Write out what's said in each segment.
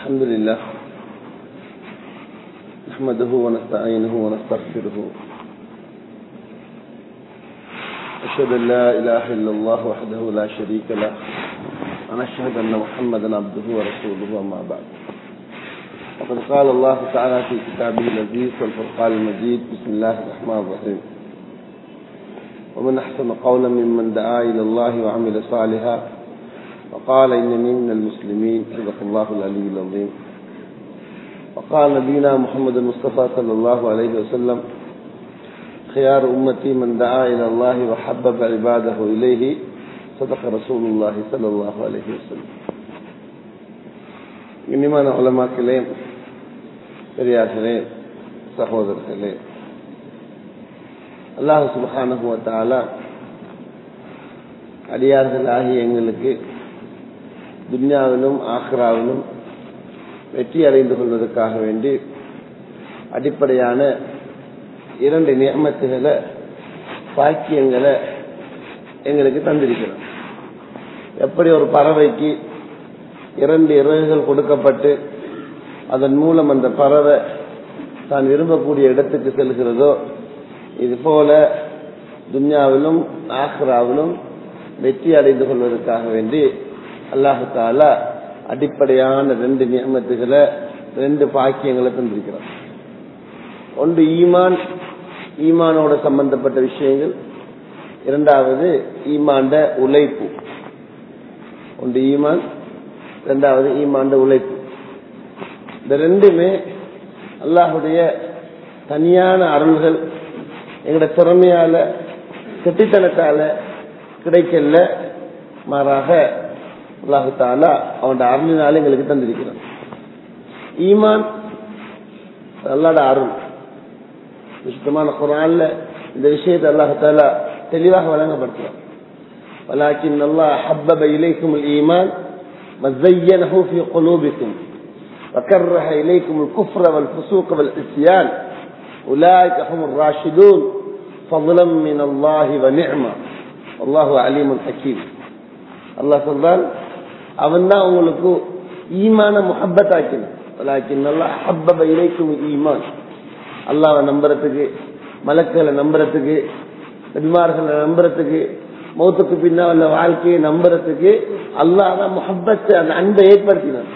الحمد لله نحمده ونستعينه ونستغفره أشهد أن لا إله إلا الله وحده لا شريك له ونشهد أن محمدا عبده ورسوله أما بعد وقد قال الله تعالى في كتابه العزيز والفرقان المجيد بسم الله الرحمن الرحيم ومن أحسن قولا ممن دعا إلى الله وعمل صالحا وقال إنني من المسلمين صدق الله العلي العظيم وقال نبينا محمد المصطفى صلى الله عليه وسلم خيار أمتي من دعا إلى الله وحبب عباده إليه صدق رسول الله صلى الله عليه وسلم இனிமான உலமாக்களே பெரியார்களே சகோதரர்களே அல்லாஹு சுபஹானுவத்தால அடியார்கள் ஆகிய எங்களுக்கு துன்யாவிலும் ஆக்ராவிலும் வெற்றி அடைந்து கொள்வதற்காக வேண்டி அடிப்படையான இரண்டு நியமத்துகளை பாக்கியங்களை எங்களுக்கு தந்திருக்கிறோம் எப்படி ஒரு பறவைக்கு இரண்டு இறகுகள் கொடுக்கப்பட்டு அதன் மூலம் அந்த பறவை தான் விரும்பக்கூடிய இடத்துக்கு செல்கிறதோ இது போல துன்யாவிலும் ஆக்ராவிலும் வெற்றி அடைந்து கொள்வதற்காக வேண்டி அல்லாஹு தாலா அடிப்படையான ரெண்டு நியமத்துகளை ரெண்டு பாக்கியங்களை தந்திருக்கிறார் ஒன்று ஈமான் ஈமானோட சம்பந்தப்பட்ட விஷயங்கள் இரண்டாவது ஈமாண்ட உழைப்பு ஒன்று ஈமான் இரண்டாவது ஈமாண்ட உழைப்பு இந்த ரெண்டுமே அல்லாஹுடைய தனியான அருள்கள் எங்களோட திறமையால கெட்டித்தனத்தால கிடைக்கல மாறாக அல்லாஹு தாலா அவனோட அருளினால எங்களுக்கு தந்திருக்கிறான் ஈமான் அல்லாட அருள் சுத்தமான குரான்ல இந்த விஷயத்தை அல்லாஹு தாலா தெளிவாக வழங்கப்படுத்துறான் ولكن الله حبب إليكم الإيمان وزينه في قلوبكم وكره إليكم الكفر والفسوق والعصيان أولئك هم الراشدون فضلا من الله ونعمة والله عليم حكيم الله சொல்றான் அவன் தான் உங்களுக்கு ஈமான முஹப்பத் ஆக்கினான் நல்லா ஹப்பப இலைக்கும் ஈமான் அல்லாவை நம்புறதுக்கு மலக்களை நம்புறதுக்கு நபிமார்களை நம்புறதுக்கு மௌத்துக்கு பின்னால் உள்ள வாழ்க்கையை நம்புறதுக்கு அல்லாஹ் தான் முஹப்பத்தை அந்த அன்பை ஏற்படுத்தினான்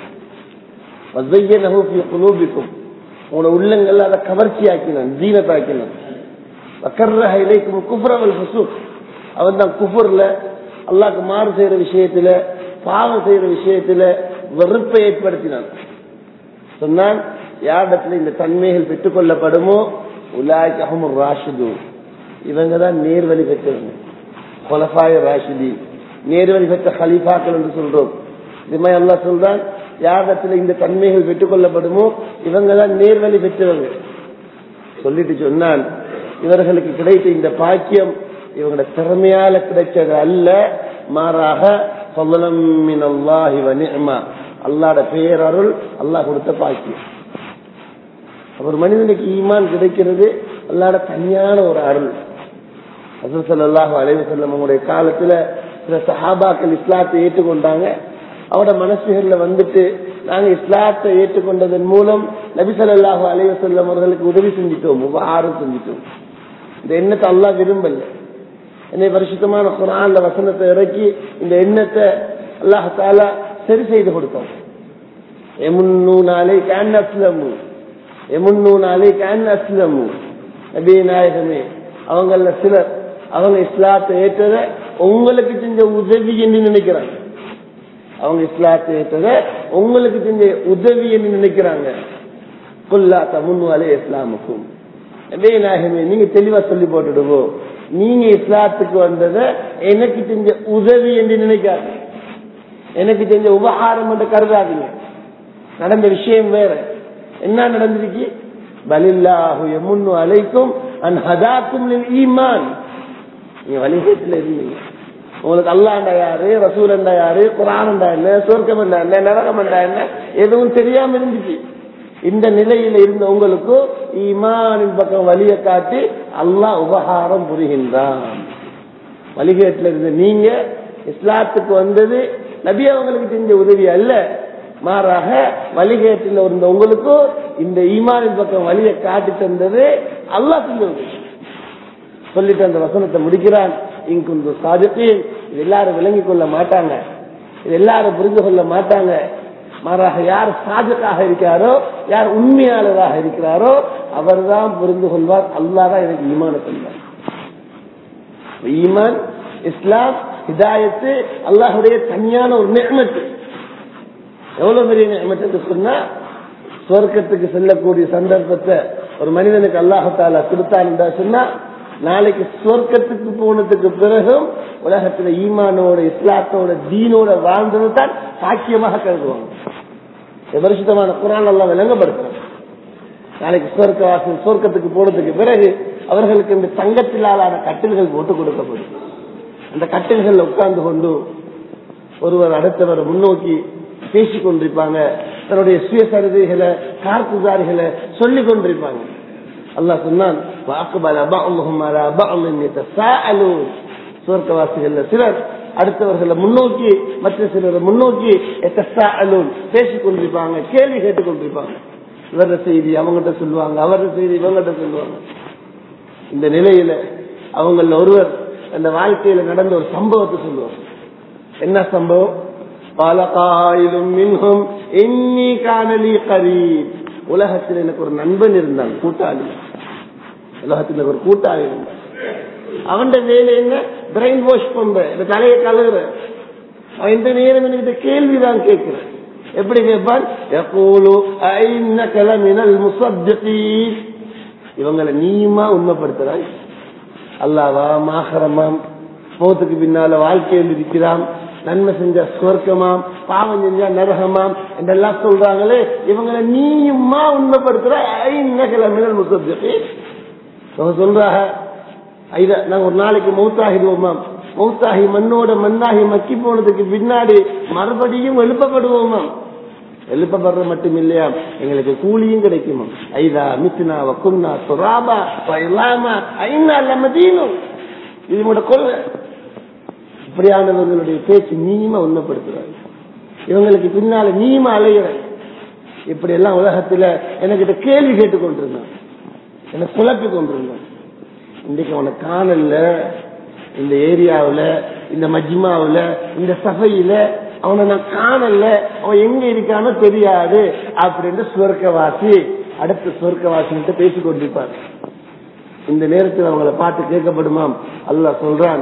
குலூபிக்கும் உங்களோட உள்ளங்கள் அதை கவர்ச்சி ஆக்கினான் ஜீனத்தாக்கினான் இலைக்கும் குஃபரவல் ஃபசூக் அவன் தான் குஃபர்ல அல்லாக்கு மாறு செய்யற விஷயத்துல பாவம் செய்யற விஷயத்துல வெறுப்பை ஏற்படுத்தினான் சொன்னான் யாரிடத்துல இந்த தன்மைகள் பெற்றுக் கொள்ளப்படுமோ உலாய்க்கு அகமுர் ராஷிது இவங்க தான் நேர்வழி பெற்றவங்க கொலஃபாய ராஷிதி நேர்வழி பெற்ற ஹலீஃபாக்கள் என்று சொல்றோம் இது மாதிரி அல்லா சொல்றான் யாரிடத்துல இந்த தன்மைகள் பெற்றுக் கொள்ளப்படுமோ இவங்க தான் நேர்வழி பெற்றவங்க சொல்லிட்டு சொன்னான் இவர்களுக்கு கிடைத்த இந்த பாக்கியம் இவங்களோட திறமையால கிடைச்சது அல்ல மாறாக அல்லாட பேரருள் அல்லாஹ் கொடுத்த பாக்கியம் ஒரு மனிதனுக்கு ஈமான் கிடைக்கிறது அல்லாட தனியான ஒரு அருள் அசல் சல்லாஹு அலைவு செல்லம் உங்களுடைய காலத்துல சில சஹாபாக்கள் இஸ்லாத்தை ஏற்றுக்கொண்டாங்க அவட மனசுகள்ல வந்துட்டு நாங்க இஸ்லாத்தை ஏற்றுக்கொண்டதன் மூலம் நபி சொல்லாஹு அலைவ செல்லம் அவர்களுக்கு உதவி செஞ்சிட்டோம் உபகாரம் செஞ்சிட்டோம் இந்த எண்ணத்தை அல்லா விரும்பல என்னை பரிசுத்தமான குரான்ல வசனத்தை இறக்கி இந்த எண்ணத்தை அல்லாஹால சரி செய்து கொடுத்தோம் எமுன்னு நாளை கேன் அஸ்லமு எமுன்னு நாளை கேன் அஸ்லமு நபி நாயகமே அவங்கள சிலர் அவங்க இஸ்லாத்தை ஏற்றத உங்களுக்கு செஞ்ச உதவி என்று நினைக்கிறாங்க அவங்க இஸ்லாத்தை ஏற்றத உங்களுக்கு செஞ்ச உதவி என்று நினைக்கிறாங்க குல்லா தமுன்வாலே இஸ்லாமுக்கும் நபி நாயகமே நீங்க தெளிவா சொல்லி போட்டுடுவோம் நீங்க இஸ்லாத்துக்கு வந்தத எனக்கு செஞ்ச உதவி என்று நினைக்காது எனக்கு செஞ்ச உபகாரம் என்று கருதாதீங்க நடந்த விஷயம் வேற என்ன நடந்திருக்கு பலில்லாஹு எமுன்னு அழைக்கும் அன் ஹதாக்கும் ஈமான் நீங்க வழிகேட்டில் இருந்தீங்க உங்களுக்கு அல்லாண்டா யாரு ரசூலண்டா யாரு குரானண்டா என்ன சொர்க்கம் என்ன நரகம் என்ன எதுவும் தெரியாம இருந்துச்சு இந்த நிலையில இருந்த உங்களுக்கு ஈமானின் பக்கம் வழியை காட்டி அல்லாஹ் உபகாரம் புரிகின்றான் வழிகேட்டில் இருந்த நீங்க இஸ்லாத்துக்கு வந்தது நபி அவங்களுக்கு செஞ்ச உதவி அல்ல மாறாக வழிகேட்டில் இருந்த உங்களுக்கும் இந்த ஈமானின் பக்கம் வழியை காட்டி தந்தது அல்லாஹ் செஞ்சது சொல்லிட்டு அந்த வசனத்தை முடிக்கிறான் இங்கு சாதித்தேன் இது எல்லாரும் விளங்கிக் கொள்ள மாட்டாங்க இது எல்லாரும் புரிந்து கொள்ள மாட்டாங்க மாறாக யார் சாஜக்காக இருக்கிறாரோ யார் உண்மையாளராக இருக்கிறாரோ அவர்தான் புரிந்து கொள்வார் அல்லாதான் எனக்கு ஈமான தந்தார் ஈமான் இஸ்லாம் ஹிதாயத்து அல்லாஹுடைய தனியான ஒரு நியமத்து எவ்வளவு பெரிய நியமத்து என்று சொன்னா சுவர்க்கத்துக்கு செல்லக்கூடிய சந்தர்ப்பத்தை ஒரு மனிதனுக்கு அல்லாஹால கொடுத்தான் என்றா சொன்னா நாளைக்கு சுவர்க்கத்துக்கு போனதுக்கு பிறகும் உலகத்துல ஈமானோட இஸ்லாத்தோட தீனோட வாழ்ந்தது தான் சாக்கியமாக கருதுவாங்க வருஷத்தமான குரான் எல்லாம் விளங்கப்படுத்துறோம் நாளைக்கு சுவர்க்கவாசல் சுவர்க்கத்துக்கு போனதுக்கு பிறகு அவர்களுக்கு இந்த தங்கத்திலான கட்டில்கள் போட்டு கொடுக்கப்படும் அந்த கட்டில்கள் உட்கார்ந்து கொண்டு ஒருவர் அடுத்தவர் முன்னோக்கி பேசிக் கொண்டிருப்பாங்க தன்னுடைய சுயசரிதைகளை கார்குசாரிகளை சொல்லிக் கொண்டிருப்பாங்க அல்லாஹ் சொன்னான் சுவர்க்கவாசிகள் சிலர் அடுத்தவர்களை முன்னோக்கி மற்ற சிலரை முன்னோக்கி பேசிக் கொண்டிருப்பாங்க கேள்வி கேட்டுக் கொண்டிருப்பாங்க இவர செய்தி அவங்ககிட்ட சொல்லுவாங்க அவர செய்தி இவங்ககிட்ட சொல்லுவாங்க இந்த நிலையில அவங்கள ஒருவர் அந்த வாழ்க்கையில நடந்த ஒரு சம்பவத்தை சொல்லுவாங்க என்ன சம்பவம் பலகாயிலும் மின்ஹும் எண்ணி காணலி கரீப் உலகத்தில் எனக்கு ஒரு நண்பன் இருந்தான் கூட்டாளி உலகத்தில் எனக்கு ஒரு கூட்டாளி இருந்தான் அவன் வேலை என்ன பிரெயின் வாஷ் பண்ற இந்த தலையை கழுகுற அவன் இந்த நேரம் என்கிட்ட கேள்விதான் கேட்கிறேன் எப்படி கேட்பான் எப்போலோ ஐந்த கிளம்பினல் முசப்தி இவங்களை நீயுமா உண்மைப்படுத்துறாய் அல்லாவா மாகரமாம் மோத்துக்கு பின்னால வாழ்க்கையில் இருக்கிறான் நன்மை செஞ்சா சுவர்க்கமாம் பாவம் செஞ்சா நரகமாம் என்றெல்லாம் சொல்றாங்களே இவங்களை நீயுமா உண்மைப்படுத்துற ஐந்த கிளம்பினல் முசப்தி சொல்றாங்க இத நாங்க ஒரு நாளைக்கு மௌத்தாகிடுவோமாம் மௌத்தாகி மண்ணோட மண்ணாகி மக்கி போனதுக்கு பின்னாடி மறுபடியும் எழுப்பப்படுவோமாம் எழுப்பப்படுற மட்டும் இல்லையா எங்களுக்கு கூலியும் கிடைக்குமா ஐதா மித்னா வக்குன்னா துராபா இல்லாமா ஐநா லமதீனும் இது கூட கொள்கை இப்படியானவர்களுடைய பேச்சு நீமா உண்மைப்படுத்துறாங்க இவங்களுக்கு பின்னால நீமா அலைகிறாங்க இப்படி எல்லாம் உலகத்துல எனக்கிட்ட கேள்வி கேட்டுக் கொண்டிருந்தான் என்னை குழப்பி கொண்டிருந்தான் இன்றைக்கு அவனை காணல இந்த ஏரியாவில் இந்த மஜ்மாவில் இந்த சபையில அவனை நான் காணல அவன் எங்க இருக்கானோ தெரியாது அப்படின்னு சுவர்க்கவாசி அடுத்த சுவர்க்கவாசி பேசிக் கொண்டிருப்பார் இந்த நேரத்தில் அவங்கள பார்த்து கேட்கப்படுமாம் அல்ல சொல்றான்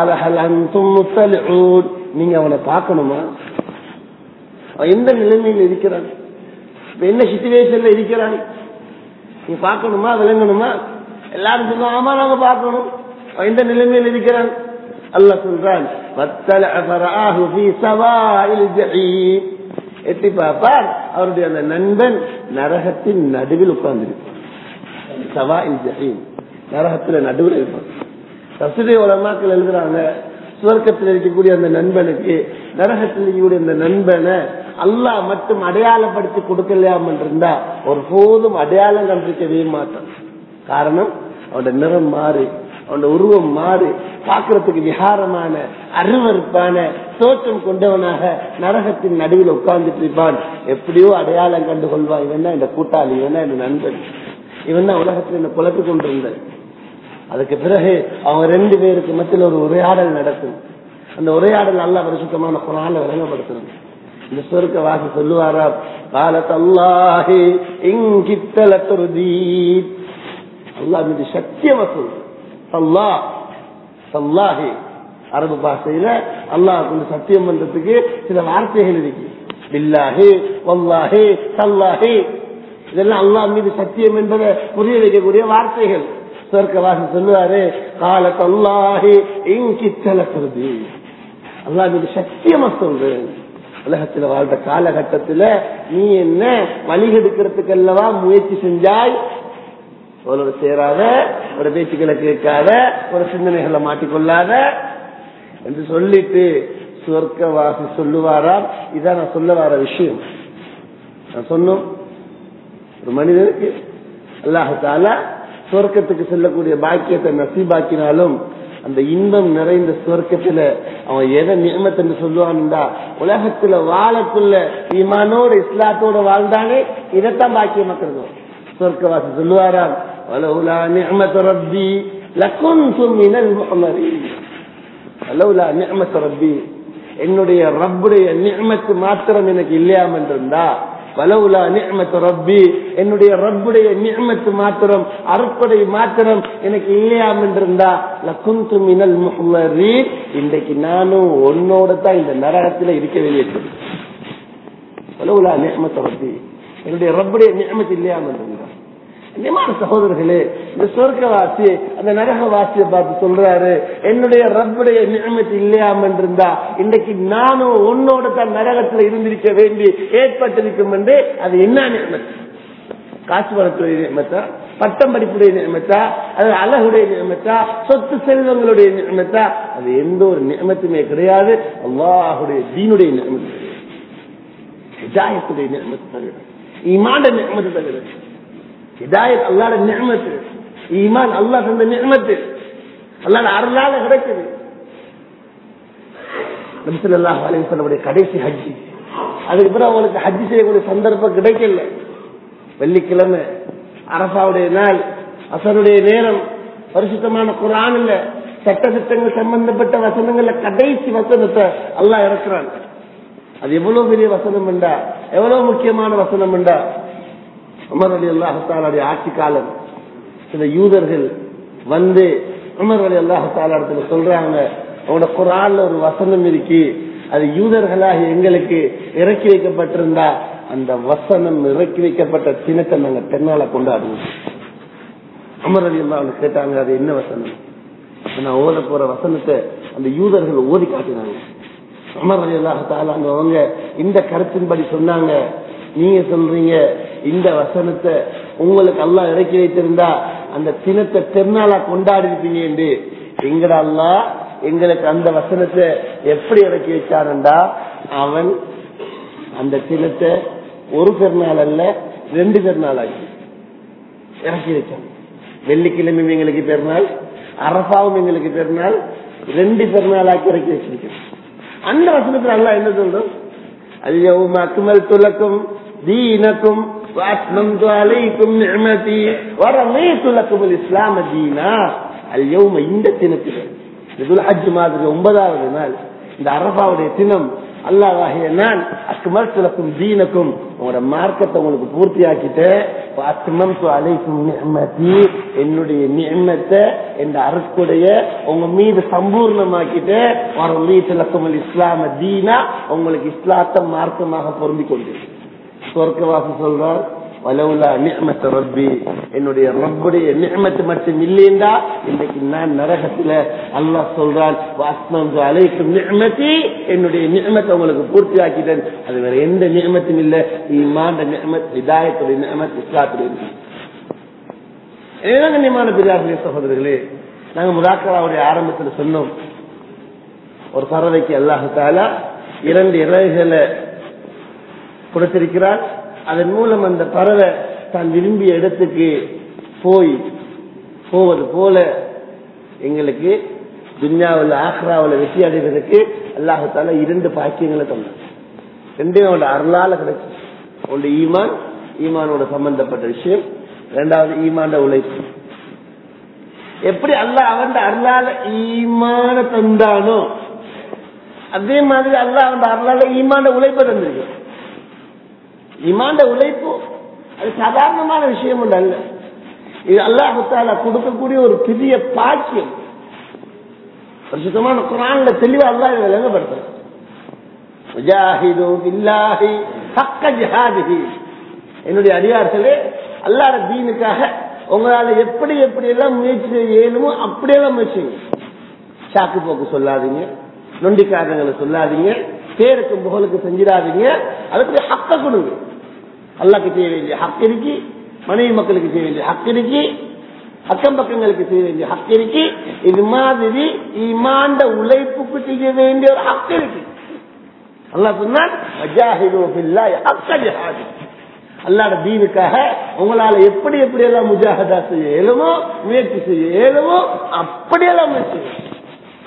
நீங்க அவனை பார்க்கணுமா அவன் எந்த நிலைமையில் இருக்கிறான் என்ன சிச்சுவேஷன்ல இருக்கிறான் நீ பார்க்கணுமா விளங்கணுமா எல்லாரும் சொன்னா ஆமா நாங்க பார்க்கணும் எந்த நிலைமையில் இருக்கிறான் அல்ல சொல்றான் எட்டி பார்ப்பார் அவருடைய அந்த நண்பன் நரகத்தின் நடுவில் உட்கார்ந்திருப்பான் சவா இல் ஜஹீம் நரகத்துல நடுவில் இருப்பான் தசுடைய உலமாக்கள் எழுதுறாங்க சுவர்க்கத்தில் இருக்கக்கூடிய அந்த நண்பனுக்கு நரகத்தில் இருக்கக்கூடிய அந்த நண்பனை அல்லாஹ் மட்டும் அடையாளப்படுத்தி கொடுக்கலையாம இருந்தா ஒரு போதும் அடையாளம் கண்டிருக்கவே மாட்டான் காரணம் அவனோட நிறம் மாறி அவனோட உருவம் மாறி பார்க்கறதுக்கு விகாரமான அருவறுப்பான தோற்றம் கொண்டவனாக நரகத்தின் நடுவில் உட்கார்ந்துட்டு இருப்பான் எப்படியோ அடையாளம் கண்டு கொள்வான் இவன் தான் இந்த கூட்டாளி இவன் தான் இந்த நண்பன் இவன் தான் உலகத்தில் என்ன குழப்பி கொண்டிருந்த அதுக்கு பிறகு அவங்க ரெண்டு பேருக்கு மத்தியில் ஒரு உரையாடல் நடக்கும் அந்த உரையாடல் நல்ல பரிசுத்தமான குரான விளங்கப்படுத்தணும் இந்த சொருக்க வாசி சொல்லுவாரா காலத்தல்லாஹி இங்கித்தல துருதீப் அல்லாஹ் மீது சத்தியமா சொல்லு அல்லாஹ் அல்லாஹி அரபு பாஷையில அல்லாஹ் கொண்டு சத்தியம் பண்றதுக்கு சில வார்த்தைகள் இருக்கு பில்லாஹி வல்லாஹி சல்லாஹி இதெல்லாம் அல்லாஹ் மீது சத்தியம் என்பதை புரிய வைக்கக்கூடிய வார்த்தைகள் சொர்க்கவாசி சொல்லுவாரு கால தல்லாஹி இங்கித்தல கருதி அல்லாஹ் மீது சத்தியமா சொல்றேன் உலகத்துல வாழ்ற காலகட்டத்துல நீ என்ன வழிகெடுக்கிறதுக்கு அல்லவா முயற்சி செஞ்சாய் அவளோட சேராத ஒரு பேச்சுக்களை கேட்காத ஒரு சிந்தனைகளை மாட்டிக்கொள்ளாத என்று சொல்லிட்டு சுவர்க்கவாசி சொல்லுவாராம் இதான் நான் சொல்ல வர விஷயம் நான் சொன்னோம் ஒரு மனிதனுக்கு அல்லாஹால சுவர்க்கத்துக்கு செல்லக்கூடிய பாக்கியத்தை நசீபாக்கினாலும் அந்த இன்பம் நிறைந்த சுவர்க்கத்துல அவன் எதை நியமத் என்று சொல்லுவான்டா உலகத்துல வாழக்குள்ள ஈமானோட இஸ்லாத்தோட வாழ்ந்தானே இதைத்தான் பாக்கிய மக்கள் சுவர்க்கவாசி சொல்லுவாராம் வலவுலா நியமத் ரப்பி லகுந்து மினல் முஹமரீன் வலவுலா நியமத் ரப்பி என்னுடைய ரப்புடைய நியமத்து மாத்திரம் எனக்கு இல்லையாமல் இருந்தா வலவுலா நியமத்து ரப்பி என்னுடைய ரப்புடைய நியமத்து மாத்திரம் அறுப்படை மாத்திரம் எனக்கு இல்லையாமல் இருந்தா லகுந்து மினல் முஹமரீன் இன்றைக்கு நானும் உன்னோட தான் இந்த நரகத்துல இருக்க வேண்டியது வலவுலா நியமத்து ரப்பி என்னுடைய ரப்புடைய நியமத்து இல்லையாமல் இருந்தா நியமான சகோதரர்களே இந்த சொர்க்கவாசி அந்த நரகவாசியை பார்த்து சொல்றாரு என்னுடைய ரப்புடைய நியமத்து இல்லையாம இருந்தா இன்றைக்கு நானும் உன்னோட தான் நரகத்துல இருந்திருக்க வேண்டி ஏற்பட்டிருக்கும் என்று அது என்ன நியமத்து காசு வளத்துடைய நியமத்தா பட்டம் படிப்புடைய நியமத்தா அது அழகுடைய நியமத்தா சொத்து செல்வங்களுடைய நியமத்தா அது எந்த ஒரு நியமத்துமே கிடையாது அல்லாஹுடைய தீனுடைய நியமத்து ஹிதாயத்துடைய நியமத்து தவிர ஈமாண்ட நியமத்து தவிர ஹிதாயத் அல்லாட நியமத்து ஈமான் அல்லாஹ் தந்த நியமத்து அல்லாட அருளால கிடைக்குது நபிசல்லாஹ் அலிசல்லுடைய கடைசி ஹஜ்ஜி அதுக்கு பிறகு அவங்களுக்கு ஹஜ்ஜி செய்யக்கூடிய சந்தர்ப்பம் கிடைக்கல வெள்ளிக்கிழமை அரசாவுடைய நாள் அசருடைய நேரம் பரிசுத்தமான குரான் இல்ல சட்ட சட்டங்கள் சம்பந்தப்பட்ட வசனங்கள்ல கடைசி வசனத்தை அல்லாஹ் இறக்குறான் அது எவ்வளவு பெரிய வசனம் என்றா எவ்வளவு முக்கியமான வசனம் என்றா உமர் அலி அல்லாஹாலுடைய ஆட்சி காலம் சில யூதர்கள் வந்து உமர் அலி அல்லாஹால சொல்றாங்க அவனோட குரான்ல ஒரு வசனம் இருக்கு அது யூதர்களாக எங்களுக்கு இறக்கி வைக்கப்பட்டிருந்தா அந்த வசனம் இறக்கி வைக்கப்பட்ட தினத்தை நாங்க தென்னால கொண்டாடுவோம் அமர் அலி அல்லா கேட்டாங்க அது என்ன வசனம் நான் ஓத போற வசனத்தை அந்த யூதர்கள் ஓதி காட்டினாங்க அமர் அலி அல்லாஹால அவங்க இந்த கருத்தின்படி சொன்னாங்க நீங்க சொல்றீங்க இந்த வசனத்தை உங்களுக்கு அல்லா இறக்கி வைத்திருந்தா அந்த தினத்தை திருநாளா கொண்டாடி இருப்பீங்க என்று எங்கட அல்லா எங்களுக்கு அந்த வசனத்தை எப்படி இறக்கி வச்சாருண்டா அவன் அந்த தினத்தை ஒரு பெருநாள் அல்ல ரெண்டு பெருநாள் ஆகி இறக்கி வச்சான் வெள்ளிக்கிழமை எங்களுக்கு பெருநாள் அரசாவும் எங்களுக்கு பெருநாள் ரெண்டு பெருநாள் ஆக்கி இறக்கி வச்சிருக்கேன் அந்த வசனத்துல அல்லா என்ன சொல்றோம் اليوم أكملت لكم دينكم وأتممت عليكم نعمتي ورضيت لكم الإسلام دينا اليوم இந்த தினத்தில் இதுல ஹஜ் மாதிரி ஒன்பதாவது நாள் இந்த அரபாவுடைய தினம் அல்லாஹாகிய நான் அக்மல் துலக்கும் தீனக்கும் உங்களோட மார்க்கத்தை உங்களுக்கு பூர்த்தி ஆக்கிட்டு அலைக்கும் நியமதி என்னுடைய நியமத்தை என் அருக்குடைய உங்க மீது சம்பூர்ணமாக்கிட்டு வர மீதுலக்கும் இஸ்லாம தீனா உங்களுக்கு இஸ்லாத்த மார்க்கமாக பொருந்தி கொண்டு சொர்க்கவாசி சொல்றார் வலவுலா நியமத்த ரப்பி என்னுடைய ரப்புடைய நியமத்து மட்டும் இல்லைண்டா இன்னைக்கு நான் நரகத்துல அல்லாஹ் சொல்றான் அலைக்கும் நியமத்தி என்னுடைய நியமத்தை உங்களுக்கு பூர்த்தி ஆக்கிட்டேன் அது வேற எந்த நியமத்தும் இல்ல ஈமாண்ட நியமத் விதாயத்துடைய நியமத் இஸ்லாத்துடைய இதுதான் கண்ணியமான பெரியார்களே சகோதரர்களே நாங்க முதாக்கராவுடைய ஆரம்பத்தில் சொன்னோம் ஒரு பறவைக்கு அல்லாஹால இரண்டு இறகுகளை கொடுத்திருக்கிறார் அதன் மூலம் அந்த பறவை தான் விரும்பிய இடத்துக்கு போய் போவது போல எங்களுக்கு துன்யாவில் ஆக்ராவில் வெற்றி அடைவதற்கு அல்லாஹால இரண்டு பாக்கியங்களை தந்தார் ரெண்டும் அவனோட அருளால கிடைச்சு ஒன்று ஈமான் ஈமானோட சம்பந்தப்பட்ட விஷயம் இரண்டாவது ஈமாண்ட உழைப்பு எப்படி அல்ல அவன் அருளால ஈமான தந்தானோ அதே மாதிரி அல்ல அவன் அருளால ஈமாண்ட உழைப்பை தந்திருக்கிறான் இமாண்ட உழைப்பு அது சாதாரணமான விஷயம் ஒன்று அல்ல இது அல்லாஹால கொடுக்கக்கூடிய ஒரு பெரிய பாக்கியம் பரிசுத்தமான குரான்ல தெளிவா அல்லா இதை விளங்கப்படுத்துறேன் என்னுடைய அதிகாரத்திலே அல்லாத தீனுக்காக உங்களால எப்படி எப்படி எல்லாம் முயற்சி செய்ய இயலுமோ அப்படியெல்லாம் முயற்சி சாக்கு போக்கு சொல்லாதீங்க நொண்டிக்காரங்களை சொல்லாதீங்க பேருக்கு புகழுக்கு செஞ்சிடாதீங்க அதுக்கு ஹக்க கொடுங்க அல்லாக்கு செய்ய வேண்டிய ஹக் இருக்கு மனைவி மக்களுக்கு செய்ய வேண்டிய ஹக் இருக்கு அக்கம் பக்கங்களுக்கு செய்ய வேண்டிய ஹக் இருக்கு இது மாதிரி இமாண்ட உழைப்புக்கு செய்ய வேண்டிய ஒரு ஹக் இருக்கு அல்லா சொன்னால் அல்லாட தீனுக்காக உங்களால எப்படி எப்படி எல்லாம் முஜாஹதா செய்ய இயலுமோ முயற்சி செய்ய இயலுமோ அப்படியெல்லாம் முயற்சி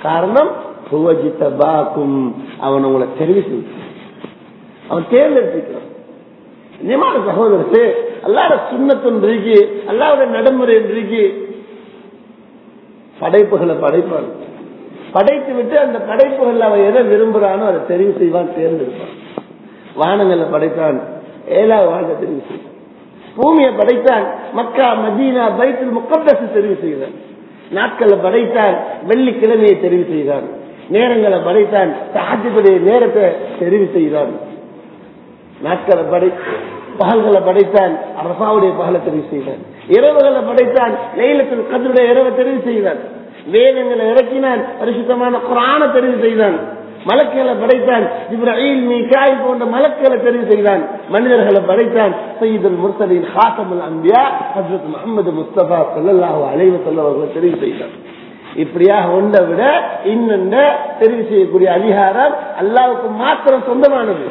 காரணம் புவஜித்த பாக்கும் அவன் உங்களை தெரிவு செய்ய அவன் தேர்ந்தெடுத்துக்கிறான் நியமான சகோதரத்து அல்லாத சுண்ணத்தும் இருக்கு அல்லாவுடைய நடைமுறை இருக்கு படைப்புகளை படைப்பான் படைத்து விட்டு அந்த படைப்புகள் அவன் எதை விரும்புறானோ அதை தெரிவு செய்வான் தேர்ந்தெடுப்பான் வானங்களை படைத்தான் ஏழாவது வானத்தை தெரிவு செய்வான் பூமியை படைத்தான் மக்கா மதீனா பைத்தில் முக்கத்தசு தெரிவு செய்தான் நாட்களை படைத்தான் வெள்ளிக்கிழமையை தெரிவு செய்தான் நேரங்களை படைத்தான் சாத்தியுடைய நேரத்தை தெரிவு செய்தான் நாட்களை படை பகல்களை படைத்தான் அரசாவுடைய பகலை தெரிவு செய்தான் இரவுகளை படைத்தான் லைலத்தில் கதருடைய இரவை தெரிவு செய்தான் வேதங்களை இறக்கினான் பரிசுத்தமான குரான தெரிவு செய்தான் மலக்களை படைத்தான் இப்ராஹிம் மீகாய் போன்ற மலக்களை தெரிவு செய்தான் மனிதர்களை படைத்தான் சையீதுல் முர்சலின் ஹாசமுல் அம்பியா ஹசரத் முகமது முஸ்தபா சல்லாஹூ அலைவ அவர்களை தெரிவு செய்தான் இப்படியாக ஒன்றை விட இன்னொன்ற தெரிவு செய்யக்கூடிய அதிகாரம் அல்லாவுக்கு மாத்திரம் சொந்தமானது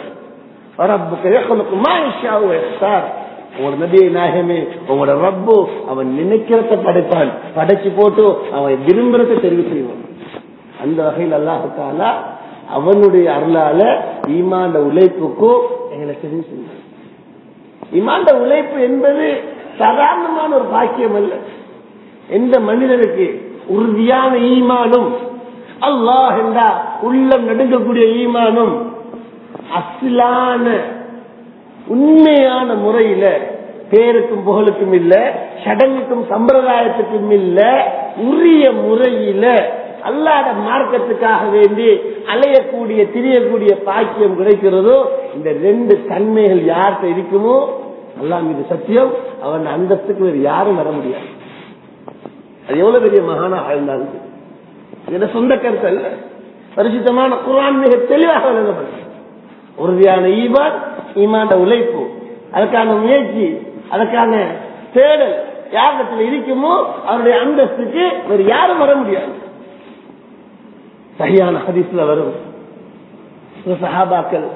உங்களோட நபியை நாயகமே உங்களோட ரப்பு அவன் நினைக்கிறத படைப்பான் படைச்சு போட்டு அவன் விரும்புறத தெரிவு செய்வான் அந்த வகையில் அல்லாஹால அவனுடைய அருளால ஈமாண்ட உழைப்புக்கும் எங்களை தெரிவு செய்வான் ஈமாண்ட உழைப்பு என்பது சாதாரணமான ஒரு பாக்கியம் அல்ல எந்த மனிதனுக்கு உறுதியான ஈமானும் அல்லாஹ் என்றா உள்ளம் நடுங்கக்கூடிய ஈமானும் அசிலான உண்மையான முறையில பேருக்கும் புகழுக்கும் இல்ல சடங்குக்கும் சம்பிரதாயத்துக்கும் இல்ல உரிய முறையில அல்லாத மார்க்கத்துக்காக வேண்டி அலையக்கூடிய திரியக்கூடிய பாக்கியம் கிடைக்கிறதோ இந்த ரெண்டு தன்மைகள் யார்கிட்ட இருக்குமோ அல்லா மீது சத்தியம் அவன் அந்தஸ்துக்கு வேறு யாரும் வர முடியாது அது எவ்வளவு பெரிய மகானாக இருந்தாலும் இது சொந்த கருத்து அல்ல பரிசுத்தமான குரான் மிக தெளிவாக விளங்கப்படும் உறுதியான ஈமான் ஈமாண்ட உழைப்பு அதுக்கான முயற்சி அதுக்கான தேடல் யாரிடத்தில் இருக்குமோ அவருடைய அந்தஸ்துக்கு வேறு யாரும் வர முடியாது சரியான ஹதீஸ்ல வரும் சஹாபாக்கள்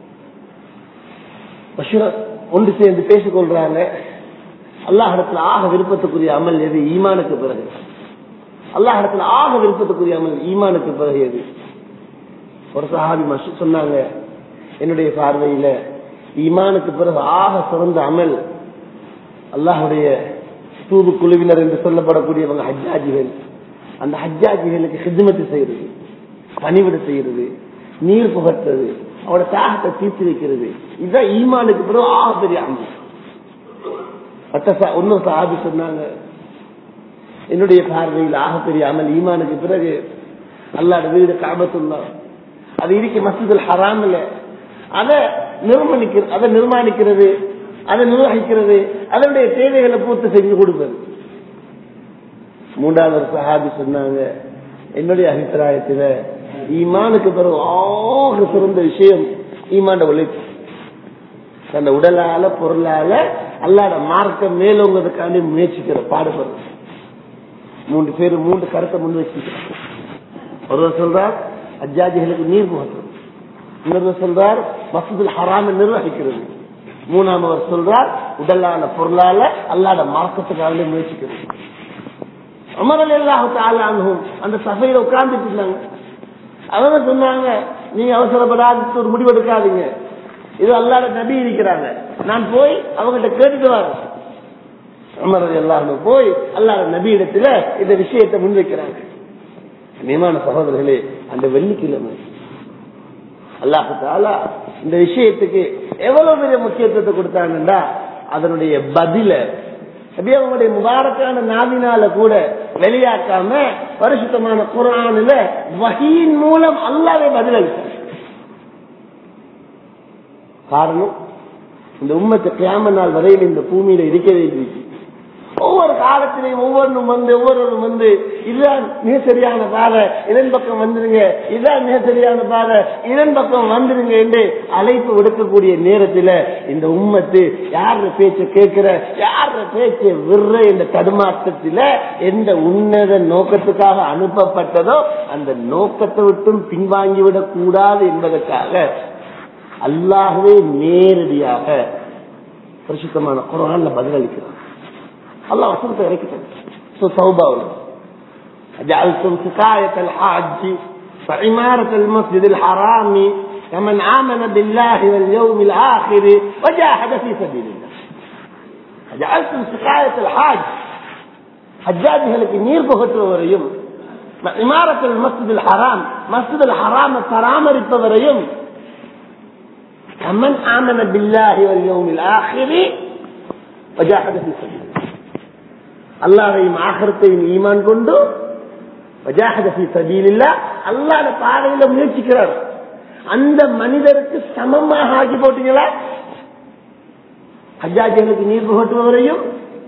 ஒன்று சேர்ந்து பேசிக் கொள்றாங்க அல்லாஹிடத்துல ஆக விருப்பத்துக்குரிய அமல் எது ஈமானுக்கு பிறகு அல்லாஹிடத்துல ஆக விருப்பத்துக்குரிய அமல் ஈமானுக்கு பிறகு எது ஒரு சஹாபி மசு சொன்னாங்க என்னுடைய பார்வையில ஈமானுக்கு பிறகு ஆக சிறந்த அமல் அல்லாஹுடைய தூது குழுவினர் என்று சொல்லப்படக்கூடியவங்க ஹஜ்ஜாஜிகள் அந்த ஹஜ்ஜாஜிகளுக்கு ஹிஜ்மத்து செய்யறது பணிவிட செய்யறது நீர் புகட்டுறது அவட தாகத்தை தீர்த்து வைக்கிறது இதுதான் ஈமானுக்கு பிறகு ஆக பெரிய அமல் இன்னொரு சாபி சொன்னாங்க என்னுடைய பார்வையில் ஆகப்பெரிய அமல் ஈமானுக்கு பிறகு அல்லாட வீடு காபத்துள்ளா அது இருக்கு மசூதல் ஹராம் இல்ல அதை நிர்மணிக்க அதை நிர்மாணிக்கிறது அதை நிர்வகிக்கிறது அதனுடைய தேவைகளை பூர்த்தி செஞ்சு கொடுப்பது மூன்றாவது சஹாபி சொன்னாங்க என்னுடைய அபிப்பிராயத்தில் ஈமானுக்கு பிறகு ஆக சிறந்த விஷயம் ஈமாண்ட உழைப்பு தன் உடலால பொருளால அல்லாட மார்க்க மேலோங்கிறதுக்காண்டி முயற்சிக்கிற பாடுபடுறது மூன்று பேர் மூன்று கருத்தை முன் வச்சிருக்கிறார் ஒருவர் சொல்றார் அஜாஜிகளுக்கு நீர் புகட்டுறது இன்னொருவர் சொல்றார் மசூதுல் ஹராம நிர்வகிக்கிறது மூணாமவர் சொல்றார் உடலான பொருளால அல்லாட மார்க்கத்துக்காக முயற்சிக்கிறது அமரல் எல்லாத்தாலும் அந்த சபையில உட்கார்ந்துட்டு இருந்தாங்க அவங்க சொன்னாங்க நீங்க அவசரப்படாத ஒரு முடிவெடுக்காதீங்க இது அல்லாட நபி இருக்கிறாங்க நான் போய் அவங்ககிட்ட கேட்டுட்டு வரேன் அமரது எல்லாரும் போய் அல்லாத நபி இடத்துல இந்த விஷயத்தை முன்வைக்கிறாங்க நியமான சகோதரர்களே அந்த வெள்ளிக்கிழமை அல்லாஹு தாலா இந்த விஷயத்துக்கு எவ்வளவு பெரிய முக்கியத்துவத்தை கொடுத்தாங்கன்னா அதனுடைய பதில அப்படியே அவங்களுடைய முபாரக்கான நாவினால கூட வெளியாக்காம பரிசுத்தமான குரானில வகையின் மூலம் அல்லாவே பதிலளித்தார் காரணம் இந்த உண்மத்தை கிராம நாள் வரையில் இந்த பூமியில இருக்க வேண்டியிருக்கு ஒவ்வொரு காலத்திலையும் ஒவ்வொன்றும் வந்து ஒவ்வொருவரும் வந்து இதுதான் மிக சரியான பாதை இதன் பக்கம் வந்துருங்க இதுதான் மிக சரியான பாதை இதன் பக்கம் வந்துருங்க என்று அழைப்பு விடுக்கக்கூடிய நேரத்தில் இந்த உம்மத்து யார பேச்ச கேட்கிற யார பேச்ச விடுற இந்த தடுமாற்றத்தில் எந்த உன்னத நோக்கத்துக்காக அனுப்பப்பட்டதோ அந்த நோக்கத்தை விட்டும் பின்வாங்கிவிடக் கூடாது என்பதற்காக அல்லாகவே நேரடியாக பரிசுத்தமான குரான்ல பதிலளிக்கிறான் அல்லாஹ் வசனத்தை இறக்கிட்டான் சௌபாவில் جعلتم سقاية الحاج وعمارة المسجد الحرام كمن آمن بالله واليوم الآخر وجاهد في سبيل الله جعلتم سقاية الحاج ஹஜ்ஜாஜிகளுக்கு நீர் புகட்டுபவரையும் இமாரத்தில் மஸ்ஜிதில் ஹராம் மஸ்ஜிதில் ஹராம பராமரிப்பவரையும் கமன் ஆமன பில்லாஹி வல் யௌமில் ஆஹிரி வஜாஹத ஃபீ சபீலில்லாஹ் அல்லாஹ்வையும் ஆகிரத்தையும் ஈமான் கொண்டு வஜாஹத ஃபீ சபீலில்லாஹ் அல்லாஹ்வுடைய பாதையில முயற்சிக்கிறார் அந்த மனிதருக்கு சமமாக ஆக்கி போட்டீங்களா ஹஜ்ஜாஜிகளுக்கு நீர் புகட்டுபவரையும்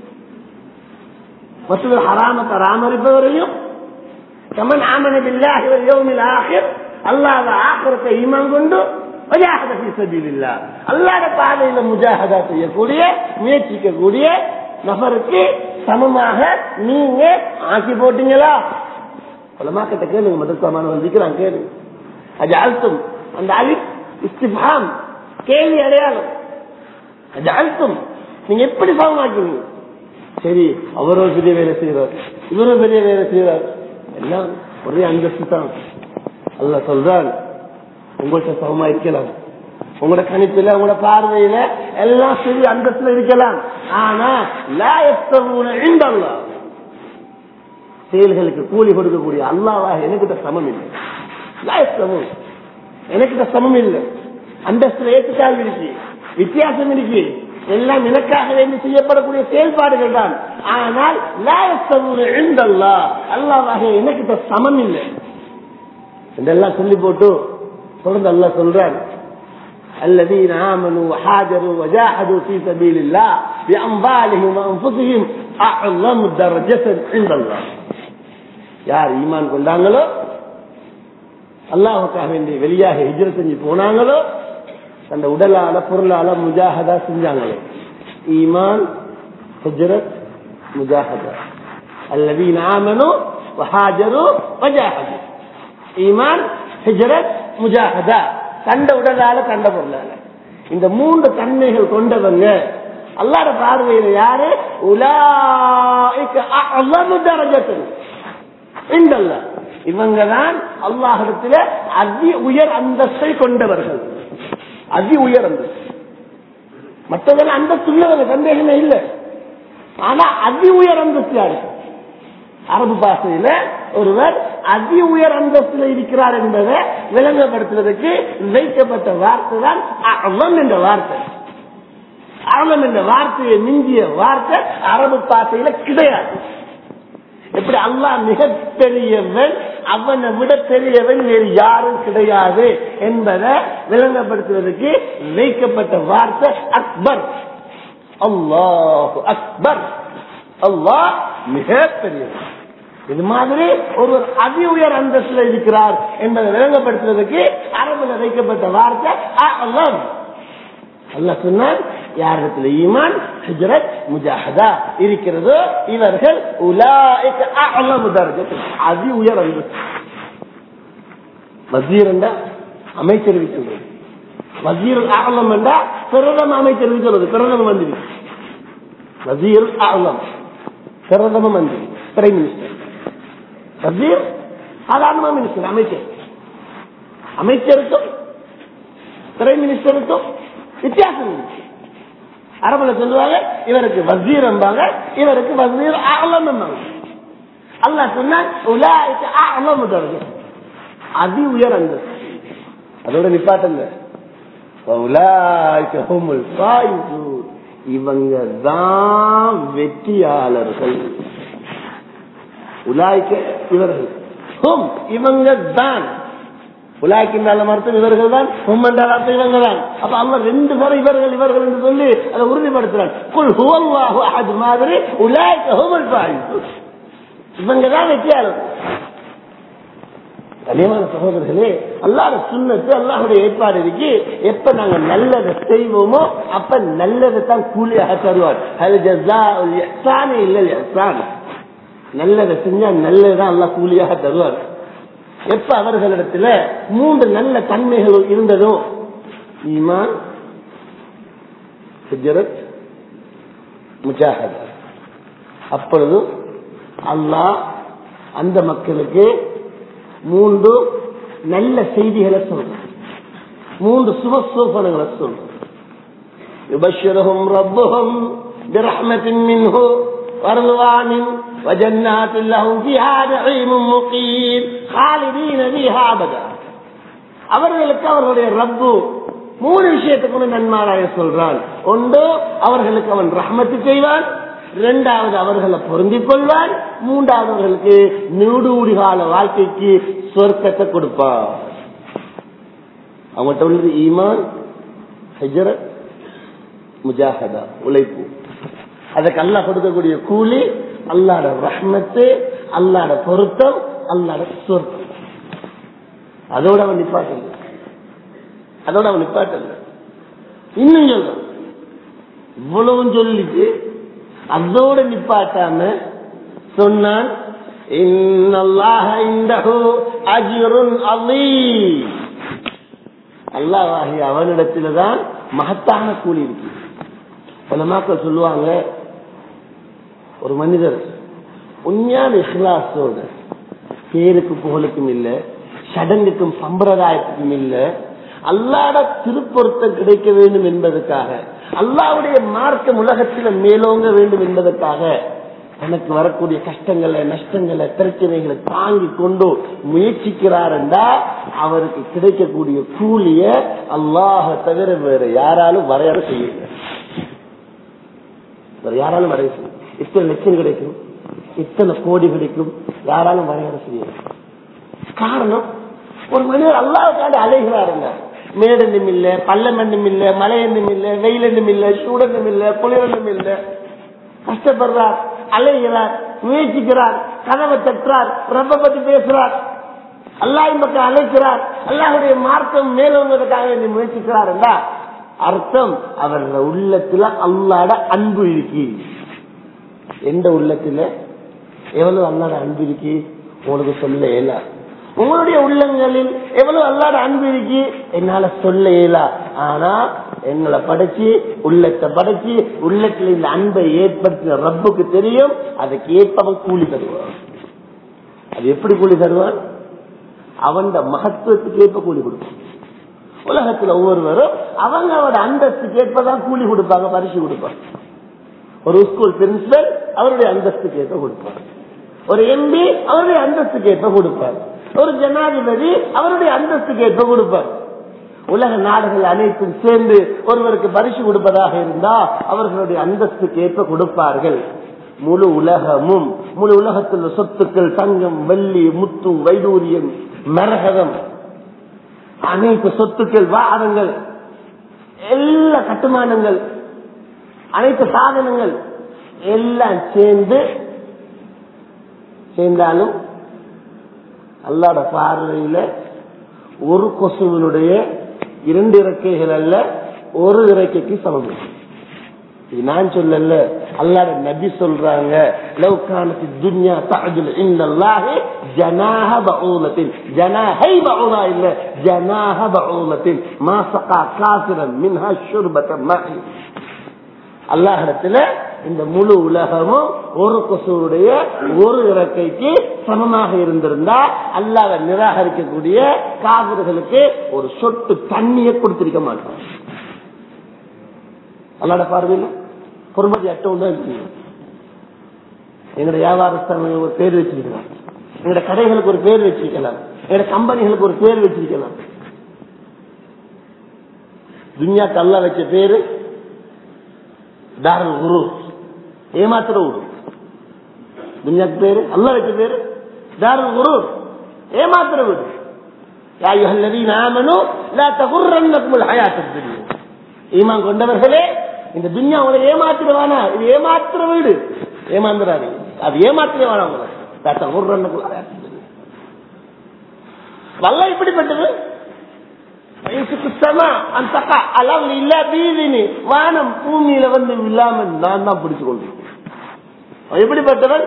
மசூல் ஹராம பராமரிப்பவரையும் கமன் ஆமன பில்லாஹி வல் யௌமில் ஆஹிர் அல்லாஹ் ஆகிரத்தை ஈமான் கொண்டு வஜாஹத ஃபீ சபீலில்லாஹ் அல்லாஹ்வுடைய பாதையில முஜாஹதா செய்யக்கூடிய முயற்சிக்கக்கூடிய நபருக்கு சமமாக நீங்க ஆக்கி போட்டீங்களா உலமாக்கிட்ட கேளுங்க மதர்சாமான வந்திக்கிறான் கேளுங்க அது அழுத்தம் அந்த அலிப் இஸ்திஃபாம் கேள்வி அடையாளம் அது அழுத்தம் நீங்க எப்படி சமமாக்கினீங்க சரி அவரோ பெரிய வேலை செய்யறார் இவரோ பெரிய வேலை செய்யறார் எல்லாம் ஒரே அந்தஸ்து தான் அல்ல சொல்றான் உங்கள்கிட்ட சமமா இருக்கலாம் உங்களோட கணிப்புல உங்களோட பார்வையில எல்லாம் சரி அந்தஸ்துல இருக்கலாம் ஆனா இந்த அல்லா செயல்களுக்கு கூலி கொடுக்கக்கூடிய அல்லாவாக எனக்கிட்ட சமம் இல்லை லாயத்தமும் எனக்கிட்ட சமம் இல்லை அந்தஸ்துல ஏற்றுக்கால் இருக்கு வித்தியாசம் இருக்கு எல்லாம் எனக்காக வேண்டி செய்யப்படக்கூடிய செயல்பாடுகள் தான் ஆனால் எழுந்தல்லா அல்லாவாக எனக்கிட்ட சமம் இல்லை இதெல்லாம் சொல்லி போட்டு தொடர்ந்து அல்லா சொல்றான் الذين آمنوا وحاجروا وجاهدوا في سبيل الله بأموالهم وأنفسهم أعظم درجة عند الله யார் ஈமான் கொண்டாங்களோ அல்லாஹுக்காக வேண்டி வெளியாக ஹிஜ்ர செஞ்சு போனாங்களோ அந்த உடலால பொருளால முஜாஹதா செஞ்சாங்களோ ஈமான் ஹிஜ்ரத் முஜாஹதா الذين آمنوا وهاجروا وجاهدوا ஈமான் ஹிஜ்ரத் முஜாஹதா கண்ட உடலால கண்ட பொருளால இந்த மூன்று தன்மைகள் கொண்டவங்க அல்லாட பார்வையில யாரு உலாய்க்கு இவங்க தான் அல்லாஹிடத்துல அதி உயர் அந்தஸ்தை கொண்டவர்கள் அதி உயர் அந்தஸ்து மற்றவர்கள் அந்தஸ்து உள்ளவங்க சந்தேகமே இல்லை ஆனா அதி உயர் அந்தஸ்து யாரு அரபு பாஷையில ஒருவர் அதி உயர் அந்தஸ்துல இருக்கிறார் என்பதை விளங்கப்படுத்துவதற்கு வைக்கப்பட்ட வார்த்தை தான் அலம் என்ற வார்த்தை அலம் என்ற வார்த்தையை மிஞ்சிய வார்த்தை அரபு பாஷையில கிடையாது எப்படி அல்லாஹ் மிக பெரியவன் அவனை விட பெரியவன் வேறு யாரும் கிடையாது என்பதை விளங்கப்படுத்துவதற்கு வைக்கப்பட்ட வார்த்தை அக்பர் அல்லாஹ் அக்பர் அல்லாஹ் மிக பெரியவன் இது மாதிரி ஒருவர் அதி உயர் அந்தஸ்துல இருக்கிறார் என்பதை விளங்கப்படுத்துவதற்கு அரபுல வைக்கப்பட்ட வார்த்தை அல்லாம் அல்ல சொன்னார் யாரிடத்துல ஈமான் ஹிஜ்ரத் முஜாஹதா இருக்கிறதோ இவர்கள் உலாய்க்கு அஅலமு தர்ஜத் அதி உயர் அந்தஸ்து வசீர் என்றா அமைச்சர் சொல்றது வசீர் அகலம் என்றா பிரதம அமைச்சர் சொல்றது பிரதம மந்திரி வசீர் அகலம் பிரதம மந்திரி பிரைம் மினிஸ்டர் வசீர் சாதாரண மினிஸ்டர் அமைச்சர் அமைச்சருக்கும் பிரைம் மினிஸ்டருக்கும் வித்தியாசம் இருக்கு அரபுல சொல்லுவாங்க இவருக்கு வசீர் என்பாங்க இவருக்கு வசீர் ஆலம் என்பாங்க அல்லா சொன்னா உலாய்க்கு ஆலம் அதி உயர் அந்த அதோட நிப்பாட்டங்க இவங்க தான் வெற்றியாளர்கள் உலாய்க்க இவர்கள் ஹும் இவங்க தான் உலாய்க்கின்ற மருத்துவம் இவர்கள் தான் ஹும் என்றால் அர்த்தம் இவங்க தான் அப்ப அவங்க ரெண்டு பேரும் இவர்கள் இவர்கள் என்று சொல்லி அதை உறுதிப்படுத்துறாங்க குல் ஹுவல்லாஹு அஹத் மாதிரி உலாய்க்க ஹுமல் ஃபாயிஸ் இவங்க தான் வெற்றியாளர்கள் கனியமான சகோதரர்களே அல்லாத சுண்ணத்து அல்லாஹுடைய ஏற்பாடு இருக்கு எப்ப நாங்க நல்லதை செய்வோமோ அப்ப நல்லதை தான் கூலியாக தருவார் அது ஜஸா எஹ்சானே இல்லை எஹ்சான் நல்லதை செஞ்சா நல்லதான் அல்லாஹ் கூலியாக தருவார் எப்ப அவர்களிடத்துல மூன்று நல்ல தன்மைகள் இருந்ததோ ஈமான் ஹிஜரத் முஜாஹத் அப்பொழுது அல்லாஹ் அந்த மக்களுக்கு மூன்று நல்ல செய்திகளை சொல்றோம் மூன்று சுபசோபனங்களை சொல்றோம் يبشرهم ربهم برحمة منه ورضوان وجنات لهم فيها نعيم مقيم خالدين فيها أبدا அவர்களுக்கு அவர்களுடைய ரப்பு மூணு விஷயத்துக்கு நன்மாராய சொல்றான் ஒன்று அவர்களுக்கு அவன் ரஹ்மத்து செய்வான் இரண்டாவது அவர்களை பொருந்திக் கொள்வான் மூன்றாவது அவர்களுக்கு நீடூடி கால வாழ்க்கைக்கு சொர்க்கத்தை கொடுப்பான் அவங்கள்ட்ட உள்ளது ஈமான் ஹஜரத் முஜாஹதா உழைப்பு அதுக்கு அல்லாஹ் கொடுக்கக்கூடிய கூலி அல்லாட ரஹ்மத்து அல்லாட பொருத்தம் அல்லாட சொர்க்கம் அதோட அவன் நிப்பாட்டல அதோட அவன் நிப்பாட்டல இன்னும் சொல்றான் இவ்வளவும் சொல்லிட்டு அதோட நிப்பாட்டாம சொன்னான் அல்லாஹ் அவனிடத்தில்தான் மகத்தான கூலி இருக்கு பல மக்கள் சொல்லுவாங்க ஒரு மனிதர் உண்மையான இஸ்லாசோட பேருக்கு புகழுக்கும் இல்ல சடங்குக்கும் சம்பிரதாயத்துக்கும் இல்ல அல்லாட திருப்பொருத்தம் கிடைக்க வேண்டும் என்பதற்காக அல்லாவுடைய மார்க்கம் உலகத்தில் மேலோங்க வேண்டும் என்பதற்காக தனக்கு வரக்கூடிய கஷ்டங்களை நஷ்டங்களை பிரச்சனைகளை தாங்கி கொண்டு முயற்சிக்கிறார் என்றா அவருக்கு கிடைக்கக்கூடிய கூலிய அல்லாஹ தவிர வேற யாராலும் வரையறை செய்ய வேற யாராலும் வரைய செய்ய இத்தனை லட்சம் கிடைக்கும் இத்தனை கோடி கிடைக்கும் யாராலும் வரையறை செய்ய காரணம் ஒரு மனிதர் அல்லாவுக்காண்டி அலைகிறாருங்க மேடென்னும் இல்ல பள்ளமென்னும் இல்ல மலையென்னும் இல்ல வெயிலென்னும் இல்ல சூடனும் இல்ல குளிரனும் இல்ல கஷ்டப்படுறார் அலைகிறார் முயற்சிக்கிறார் கதவை தட்டுறார் ரப்ப பத்தி பேசுறார் அல்லாஹ் மக்கள் அழைக்கிறார் அல்லாஹுடைய மார்க்கம் மேலோங்கிறதுக்காக நீ முயற்சிக்கிறார் என்றா அர்த்தம் அவர்கள் உள்ளத்துல அல்லாட அன்பு இருக்கு எந்த உள்ளத்துல எவ்வளவு அல்லாட அன்பு இருக்கு உங்களுக்கு சொல்ல இயலா உங்களுடைய உள்ளங்களில் எவ்வளவு அல்லாட அன்பு இருக்கு என்னால சொல்ல இயலா ஆனா எங்களை படைச்சு உள்ளத்தை படைச்சு உள்ளத்தில் இந்த அன்பை ஏற்படுத்தின ரப்புக்கு தெரியும் அதுக்கு ஏற்பவன் கூலி தருவான் அது எப்படி கூலி தருவான் அவன் மகத்துவத்துக்கு ஏற்ப கூலி கொடுப்பான் உலகத்துல ஒவ்வொருவரும் அவங்க அவரோட அந்தஸ்துக்கு ஏற்பதான் கூலி கொடுப்பாங்க பரிசு கொடுப்பாங்க ஒரு ஸ்கூல் பிரின்சிபல் அவருடைய அந்தஸ்துக்கு ஏற்ப கொடுப்பார் ஒரு எம்பி அவருடைய அந்தஸ்துக்கு ஏற்ப கொடுப்பார் ஒரு ஜனாதிபதி அவருடைய அந்தஸ்துக்கு ஏற்ப கொடுப்பார் உலக நாடுகள் அனைத்தும் சேர்ந்து ஒருவருக்கு பரிசு கொடுப்பதாக இருந்தா அவர்களுடைய அந்தஸ்துக்கு ஏற்ப கொடுப்பார்கள் முழு உலகமும் முழு உலகத்தில் உள்ள சொத்துக்கள் தங்கம் வெள்ளி முத்து வைடூரியம் மரகதம் அனைத்து சொத்துக்கள் வாகனங்கள் எல்லா கட்டுமானங்கள் அனைத்து சாதனங்கள் எல்லாம் சேர்ந்து சேர்ந்தாலும் அல்லாட பார்வையில ஒரு கொசுவினுடைய இரண்டு இறக்கைகள் அல்ல ஒரு இறக்கைக்கு சமம் இது நான் சொல்லல அல்லாட நபி சொல்றாங்க லவ்கானத்து துன்யா தஅஜுல் இன்னல்லாஹி ஜனாஹ பஊலத்தின் ஜனாஹை பஊலா இல்ல ஜனாஹ பஊலத்தின் மா சகா காசிரன் மின்ஹா ஷுர்பத மாஇ அல்லாஹிடத்துல இந்த முழு உலகமும் ஒரு கொசுடைய ஒரு இறக்கைக்கு சமமாக இருந்திருந்தா அல்லாத நிராகரிக்கக்கூடிய காவிர்களுக்கு ஒரு சொட்டு தண்ணியை கொடுத்திருக்க மாட்டோம் அல்லாட பார்வையில் பொறுமதி அட்டம் தான் இருக்கு எங்களோட வியாபாரஸ்தர்கள் ஒரு பேர் வச்சிருக்கலாம் எங்களோட கடைகளுக்கு ஒரு பேர் வச்சிருக்கலாம் எங்களோட கம்பெனிகளுக்கு ஒரு பேர் வச்சிருக்கலாம் துன்யாக்கு அல்லா வச்ச பேரு தாரல் குரு ஏமாத்திர விடு துன்யாக்கு பேரு அல்ல வச்ச பேரு தாரல் குரு ஏமாத்திர விடு ஈமான் கொண்டவர்களே இந்த துன்யா உங்களை ஏமாத்திடுவானா இது ஏமாத்திர வீடு ஏமாந்துறாரு அது ஏமாத்திடுவானா உங்களை வல்ல இப்படிப்பட்டது வானம் பூமியில வந்து இல்லாம நான் தான் பிடிச்சு கொள்றேன் எப்படிப்பட்டவன்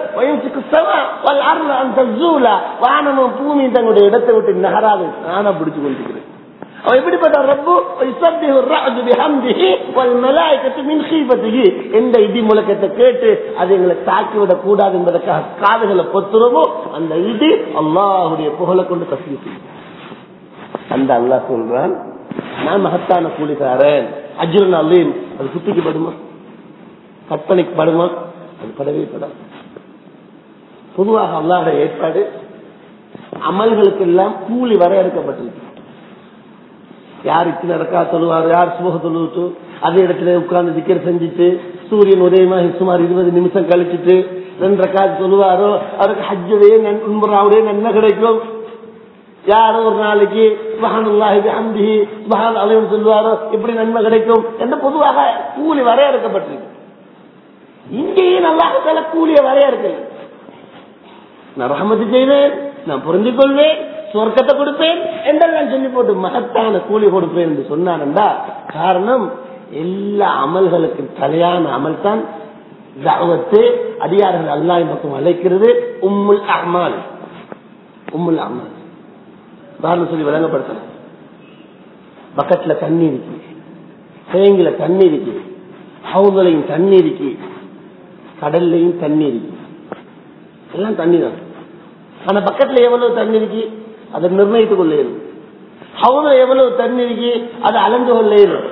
வானமும் பூமி தங்களுடைய இடத்தை விட்டு நகராது நானா பிடிச்சு கொண்டிருக்கிறேன் அவன் எப்படிப்பட்ட ரப்பு யுஸப்பிஹு الرعد بحمده والملائكة من خيفته எந்த இடி முழக்கத்தை கேட்டு அது எங்களை தாக்கி விட கூடாது என்பதற்காக காதுகளை பொத்துறவோ அந்த இடி அல்லாஹ்வுடைய புகழை கொண்டு தஸ்மீ செய்யும் அந்த அல்லாஹ் சொல்றான் நான் மகத்தான கூலிக்காரன் அஜுரன் அலீம் அது சுத்திக்கு படுமா கற்பனைக்கு படுமா அது படவே படாது பொதுவாக அல்லாஹோட ஏற்பாடு அமல்களுக்கு எல்லாம் கூலி வரையறுக்கப்பட்டிருக்கு யார் இத்தனை ரக்கா சொல்லுவார் யார் சுமக தொழுவிட்டு அதே இடத்துல உட்கார்ந்து திக்கர் செஞ்சுட்டு சூரியன் உதயமாகி சுமார் இருபது நிமிஷம் கழிச்சிட்டு ரெண்டு ரக்கா சொல்லுவாரோ அவருக்கு ஹஜ்ஜுடைய உண்பராவுடைய நன்மை கிடைக்கும் யாரோ ஒரு நாளைக்கு சுபஹானுல்லாஹி பிஹம்திஹி சுபஹான் அலைஹி சொல்வாரோ இப்படி நன்மை கிடைக்கும் என்று பொதுவாக கூலி வரையறுக்கப்பட்டிருக்கு இங்கேயும் அல்லாஹால கூலிய வரையறுக்கல நான் ரஹமத்து செய்வேன் நான் புரிந்து கொள்வேன் சொர்க்கத்தை கொடுப்பேன் என்றெல்லாம் சொல்லி போட்டு மகத்தான கூலி கொடுப்பேன் என்று சொன்னான்டா காரணம் எல்லா அமல்களுக்கும் தலையான அமல் தான் தாவத்து அடியார்கள் அல்லாஹ் பக்கம் அழைக்கிறது உம்முல் அமால் உம்முல் அமால் உதாரணம் சொல்லி விளங்கப்படுத்தணும் பக்கத்துல தண்ணி இருக்கு தேங்கில தண்ணி இருக்கு ஹவுதலையும் தண்ணி இருக்கு கடல்லையும் தண்ணி இருக்கு எல்லாம் தண்ணி தான் ஆனா பக்கத்துல எவ்வளவு தண்ணி இருக்கு அதை நிர்ணயித்துக் கொள்ள இயலும் ஹவுல எவ்வளவு தண்ணி இருக்கு அதை அளந்து கொள்ள இயலும்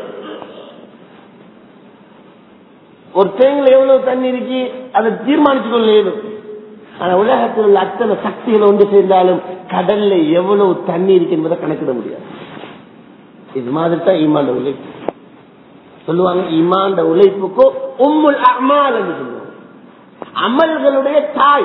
ஒரு தேங்கில எவ்வளவு தண்ணி இருக்கு அதை தீர்மானித்துக் கொள்ள இயலும் ஆனா உலகத்தில் உள்ள அத்தனை சக்திகள் ஒன்று சேர்ந்தாலும் கடல்ல எவ்வளவு தண்ணி இருக்கு என்பதை கணக்கிட முடியாது இது மாதிரி தான் ஈமாண்ட உழைப்பு சொல்லுவாங்க ஈமாண்ட உழைப்புக்கு உம்முல் அமால் என்று சொல்லுவாங்க அமல்களுடைய தாய்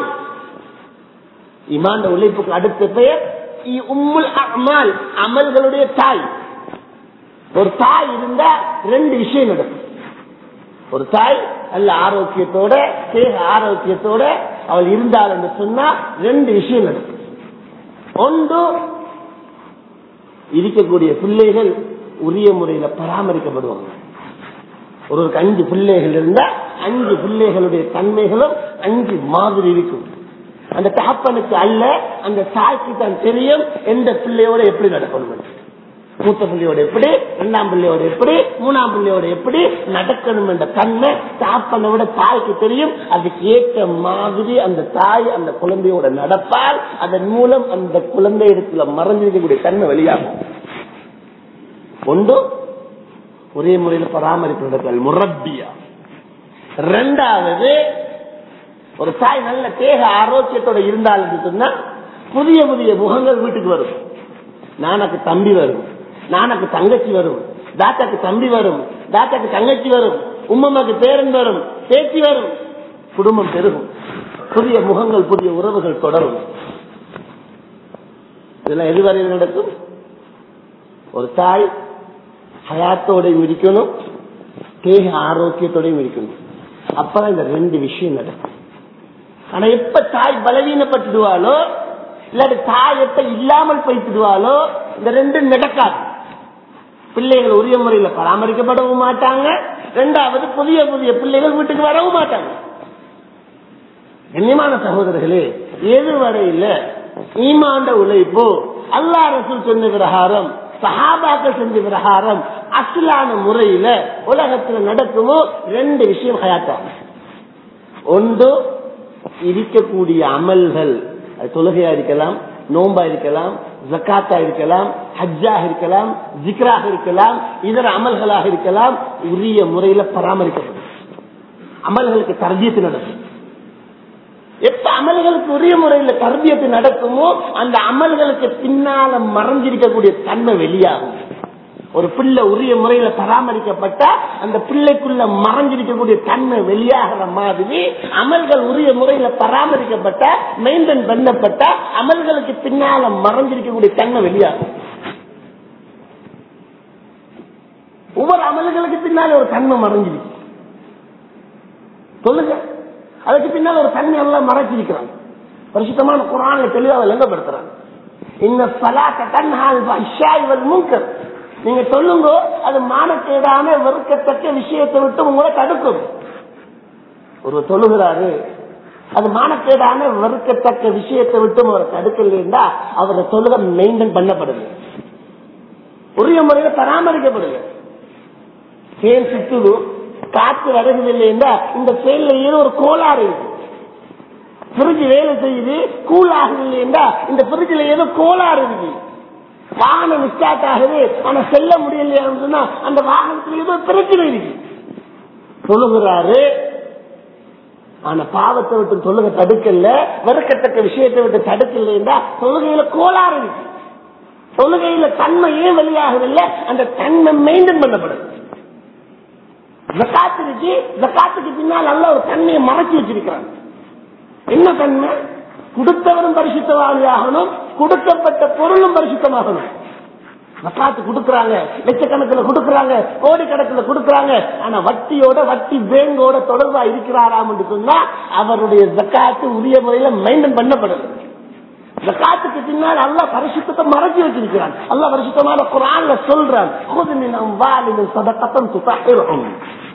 இமாண்ட உழைப்புக்கு அடுத்த பெயர் உம்முல் அமால் அமல்களுடைய தாய் ஒரு தாய் இருந்தா ரெண்டு விஷயம் நடக்கும் ஒரு தாய் நல்ல ஆரோக்கியத்தோட தேக ஆரோக்கியத்தோட அவள் இருந்தாள் என்று சொன்னா ரெண்டு விஷயம் நடக்கும் ஒன்று இருக்கக்கூடிய பிள்ளைகள் உரிய முறையில பராமரிக்கப்படுவாங்க ஒருவருக்கு அஞ்சு பிள்ளைகள் இருந்தா அஞ்சு பிள்ளைகளுடைய தன்மைகளும் அஞ்சு மாதிரி இருக்கும் அந்த தகப்பனுக்கு அல்ல அந்த தாய்க்கு தான் தெரியும் எந்த பிள்ளையோட எப்படி நடக்கணும் மூத்த பிள்ளையோட எப்படி இரண்டாம் பிள்ளையோட எப்படி மூணாம் பிள்ளையோட எப்படி நடக்கணும் என்ற தன்மை தாப்பனை விட தாய்க்கு தெரியும் அதுக்கு ஏற்ற மாதிரி அந்த தாய் அந்த குழந்தையோட நடப்பால் அதன் மூலம் அந்த குழந்தை இடத்துல மறைஞ்சிருக்கக்கூடிய தன்மை வெளியாகும் ஒன்று ஒரே முறையில் பராமரிப்பு நடத்தல் முரப்பியா ரெண்டாவது ஒரு தாய் நல்ல தேக ஆரோக்கியத்தோட இருந்தால் என்று சொன்னா புதிய புதிய முகங்கள் வீட்டுக்கு வரும் நானக்கு தம்பி வரும் நானக்கு தங்கச்சி வரும் தாத்தாக்கு தம்பி வரும் தாத்தாக்கு தங்கச்சி வரும் உம்மம்மாக்கு பேரன் வரும் பேச்சு வரும் குடும்பம் பெருகும் புதிய முகங்கள் புதிய உறவுகள் தொடரும் இதெல்லாம் எதுவரையில் நடக்கும் ஒரு தாய் ஹயாத்தோடையும் இருக்கணும் தேக ஆரோக்கியத்தோடையும் இருக்கணும் அப்பதான் இந்த ரெண்டு விஷயம் நடக்கும் ஆனா எப்ப தாய் பலவீனப்பட்டுடுவாளோ இல்லாட்டி தாய் எப்ப இல்லாமல் போய்த்துடுவாளோ இந்த ரெண்டும் நடக்காது பிள்ளைகள் உரிய முறையில பராமரிக்கப்படவும் மாட்டாங்க ரெண்டாவது புதிய புதிய பிள்ளைகள் வீட்டுக்கு வரவும் மாட்டாங்க கண்ணியமான சகோதரர்களே எது வரையில ஈமாண்ட உழைப்பு அல்லா ரசூல் சொன்ன பிரகாரம் சஹாபாக்கள் செஞ்ச பிரகாரம் அசலான முறையில உலகத்துல நடக்குமோ ரெண்டு விஷயம் ஹயாத்தாங்க ஒன்று இருக்கக்கூடிய அமல்கள் அது தொழுகையா இருக்கலாம் நோம்பா இருக்கலாம் ஜக்காத்தா இருக்கலாம் ஹஜ்ஜாக இருக்கலாம் ஜிக்ராக இருக்கலாம் இதர அமல்களாக இருக்கலாம் உரிய முறையில பராமரிக்கப்படும் அமல்களுக்கு தர்பியத்து நடக்கும் எப்ப அமல்களுக்கு உரிய முறையில தர்பியத்து நடக்குமோ அந்த அமல்களுக்கு பின்னால மறைஞ்சிருக்கக்கூடிய தன்மை வெளியாகும் ஒரு பிள்ளை உரிய முறையில பராமரிக்கப்பட்டா அந்த பிள்ளைக்குள்ள மறைஞ்சிருக்கக்கூடிய தன்மை வெளியாகிற மாதிரி அமல்கள் உரிய முறையில பராமரிக்கப்பட்ட மெயின்டைன் பண்ணப்பட்ட அமல்களுக்கு பின்னால மறைஞ்சிருக்கக்கூடிய தன்மை வெளியாகும் ஒவ்வொரு அமல்களுக்கு பின்னால ஒரு தன்மை மறைஞ்சிருக்கு சொல்லுங்க அதுக்கு பின்னால் ஒரு தன்மை எல்லாம் மறைச்சிருக்கிறாங்க பரிசுத்தமான குரான தெளிவாக விளங்கப்படுத்துறாங்க இந்த சலாத்த தன்னால் முன்கர் நீங்க சொல்லுங்க அது மானக்கேடான வெறுக்கத்தக்க விஷயத்தை விட்டு உங்களை தடுக்கும் ஒரு தொழுகிறாரு அது மானக்கேடான வெறுக்கத்தக்க விஷயத்தை விட்டு அவரை தடுக்கலைன்னா அவரை தொழுக மெயின்டைன் பண்ணப்படுது உரிய முறையில பராமரிக்கப்படுங்க செயல் சுத்துது காத்து வருகிறது என்றா இந்த செயல்ல ஏதோ ஒரு கோளாறு இருக்கு பிரிட்ஜ் வேலை செய்யுது கூல் ஆகுது என்றா இந்த பிரிட்ஜில் ஏதோ கோளாறு இருக்கு வாகனம் ஸ்டார்ட் ஆகுது ஆனா செல்ல முடியலையா சொன்னா அந்த வாகனத்துல ஏதோ பிரச்சனை இருக்கு சொல்லுகிறாரு ஆனா பாவத்தை விட்டு தொழுகை தடுக்கல வெறுக்கத்தக்க விஷயத்தை விட்டு தடுக்கல என்றா தொழுகையில கோளாறு இருக்கு தொழுகையில தன்மை ஏன் வெளியாகவில்லை அந்த தன்மை மெயின்டைன் பண்ணப்படுது ஜக்காத்து இருக்கு ஜக்காத்துக்கு பின்னால் நல்ல ஒரு தன்மையை மறைச்சு வச்சிருக்கிறாங்க என்ன தன்மை கொடுத்தவரும் பரிசுத்தவாளியாகணும் கொடுக்கப்பட்ட பொருளும் பரிசுத்தமாகணும் ஜக்காத்து கொடுக்கறாங்க லட்சக்கணக்கில் கொடுக்கறாங்க கோடிக்கணக்கில் கொடுக்கறாங்க ஆனா வட்டியோட வட்டி பேங்கோட தொடர்பா இருக்கிறாராம் என்று சொன்னா அவருடைய ஜக்காத்து உரிய முறையில மெயின்டைன் பண்ணப்படுது ஜக்காத்துக்கு பின்னால் அல்ல பரிசுத்தத்தை மறைச்சு வச்சிருக்கிறான் அல்ல பரிசுத்தமான குரான்ல சொல்றான் சதக்கத்தம் துத்தாயிரும்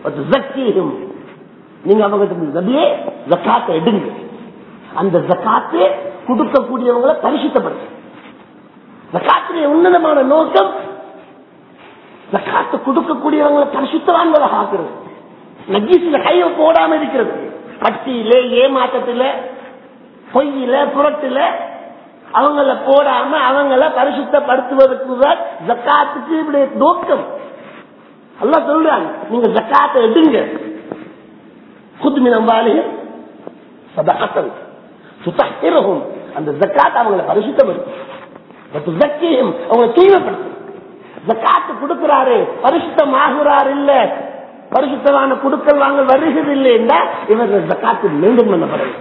நீங்க அவங்க நபியே ஜக்காத்தை எடுங்க அந்த ஜக்காத்து கொடுக்கக்கூடியவங்களை பரிசுத்தப்படுது ஜக்காத்துடைய உன்னதமான நோக்கம் ஜக்காத்து கொடுக்கக்கூடியவங்களை பரிசுத்தவான்களாக ஆக்குறது நஜீசில கையை போடாம இருக்கிறது பட்டியில ஏமாற்றத்துல பொய்யில புரட்டுல அவங்கள போடாம அவங்கள பரிசுத்தப்படுத்துவதற்கு தான் ஜக்காத்துக்கு இப்படி நோக்கம் எல்லாம் சொல்றாங்க நீங்க ஜக்காத்தை எடுங்க புதுமினம் வாழையும் சதகத்தல் சுத்தம் அந்த ஜக்காத் அவங்களை பரிசுத்தப்படுத்தும் ஜக்கியம் அவங்களை தூய்மைப்படுத்தும் ஜக்காத்து கொடுக்கிறாரு பரிசுத்தம் ஆகுறார் இல்ல பரிசுத்தமான குடுக்கல் வாங்க வருகிறது இல்லை என்றால் இவர்கள் ஜக்காத்து மீண்டும் பண்ணப்படுது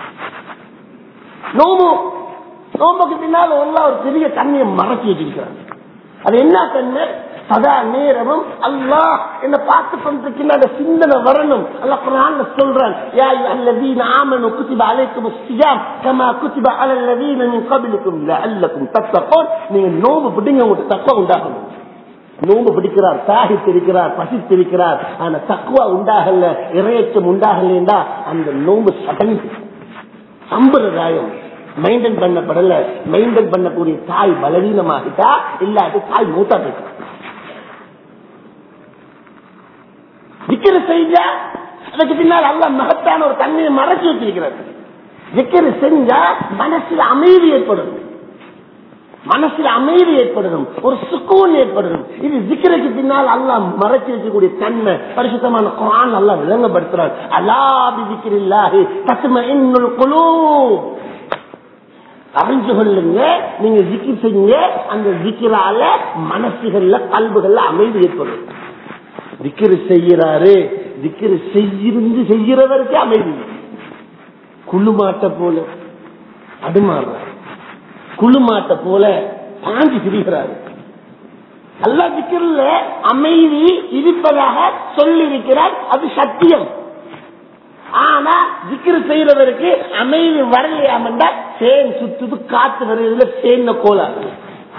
நோம்பு நோம்புக்கு பின்னால் ஒரு பெரிய தண்ணியை மறைச்சி வச்சிருக்கிறாங்க அது என்ன தன்மை சதா நேரமும் அல்லாஹ் என்ன பார்த்து கொண்டிருக்கின்ற அந்த சிந்தனை வரணும் அல்ல குரான் சொல்றான் யா அல்லதீன ஆமனு குத்திப அலைக்கும் சியாம் கமா குத்திப அலல்லதீன மின் கபிலுக்கும் லஅல்லக்கும் தத்தகூன் நீங்க நோம்பு பிடிங்க உங்களுக்கு தக்குவா உண்டாகணும் நோம்பு பிடிக்கிறார் தாகித்திருக்கிறார் பசித்திருக்கிறார் ஆனா தக்குவா உண்டாகல இறையச்சம் உண்டாகலா அந்த நோம்பு சடங்கு சம்பிரதாயம் மெயின்டைன் பண்ணப்படல மெயின்டைன் பண்ணக்கூடிய தாய் பலவீனமாகிட்டா இல்லாட்டி தாய் மூத்தா போயிட்டா விக்கிர செஞ்சா அதுக்கு பின்னால் அல்ல மகத்தான ஒரு தன்மையை மறைச்சு வச்சிருக்கிறது விக்கிர செஞ்சா மனசுல அமைதி ஏற்படும் மனசுல அமைதி ஏற்படும் ஒரு சுக்கூன் ஏற்படும் இது சிக்கரைக்கு பின்னால் அல்ல மறைச்சு வைக்கக்கூடிய தன்மை பரிசுத்தமான குரான் அல்ல விளங்கப்படுத்துறான் அல்லாபி விக்கிரில்லாஹி தத்தும இன்னுள் குழு அறிஞ்சு கொள்ளுங்க நீங்க ஜிக்கிர் செய்யுங்க அந்த ஜிக்கிரால மனசுகள்ல கல்புகள்ல அமைதி ஏற்படும் திக்கிரு செய்யறாரு திக்கிரு செய்யிருந்து செய்கிறவருக்கு அமைதி குழுமாட்ட போல அடுமாறுறார் குழுமாட்ட போல பாஞ்சு திரிகிறாரு அல்லா திக்கிரில் அமைதி இருப்பதாக சொல்லியிருக்கிறார் அது சத்தியம் ஆனா திக்கிரு செய்யறவருக்கு அமைதி வரலையாமண்டா சேன் சுத்துது காத்து வருவதில் சேர்ந்த கோலாறு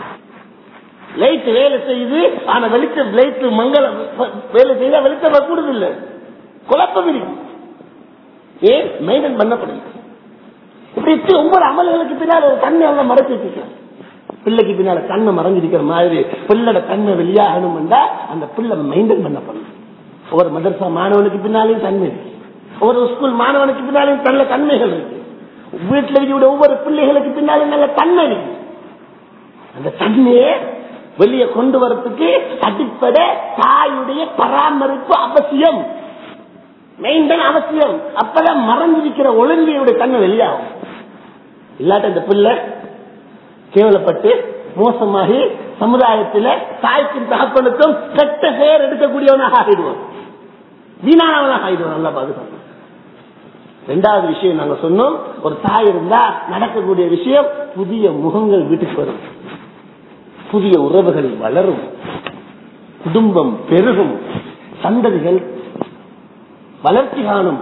லைட் வேலை செய்யுது ஆனா வெளிச்ச லைட் மங்கள வேலை செய்தா வெளிச்சம் வரக்கூடாது இல்ல குழப்பம் இருக்கு ஏன் மெயின்டைன் பண்ணப்படுது இப்படி ஒவ்வொரு அமல்களுக்கு பின்னால் ஒரு தன்மை அவங்க மறைச்சு வச்சிருக்கலாம் பிள்ளைக்கு பின்னால கண்ணை மறைஞ்சிருக்கிற மாதிரி பிள்ளோட கண்ணை வெளியாகணும் அந்த பிள்ளை மெயின்டைன் பண்ணப்படும் ஒவ்வொரு மதரசா மாணவனுக்கு பின்னாலையும் தன்மை இருக்கு ஒவ்வொரு ஸ்கூல் மாணவனுக்கு பின்னாலையும் நல்ல தன்மைகள் இருக்கு வீட்டில் இருக்கக்கூடிய ஒவ்வொரு பிள்ளைகளுக்கு பின்னாலும் நல்ல தன்மை இருக்கு அந்த தன்மையை வெளியே கொண்டு வரத்துக்கு அடிப்படை தாயுடைய பராமரிப்பு அவசியம் மெயின்டைன் அவசியம் அப்பதான் மறைஞ்சிருக்கிற ஒழுங்கையுடைய தன்மை வெளியாகும் இல்லாட்ட இந்த பிள்ளை கேவலப்பட்டு மோசமாகி சமுதாயத்தில் தாய்க்கும் தகப்பனுக்கும் கெட்ட பெயர் எடுக்கக்கூடியவனாக ஆகிடுவான் வீணானவனாக ஆகிடுவான் நல்லா பாதுகாப்பு ரெண்டாவது விஷயம் நாங்க சொன்னோம் ஒரு தாய் இருந்தா நடக்கக்கூடிய விஷயம் புதிய முகங்கள் வீட்டுக்கு வரும் புதிய உறவுகள் வளரும் குடும்பம் பெருகும் சந்ததிகள் வளர்ச்சி காணும்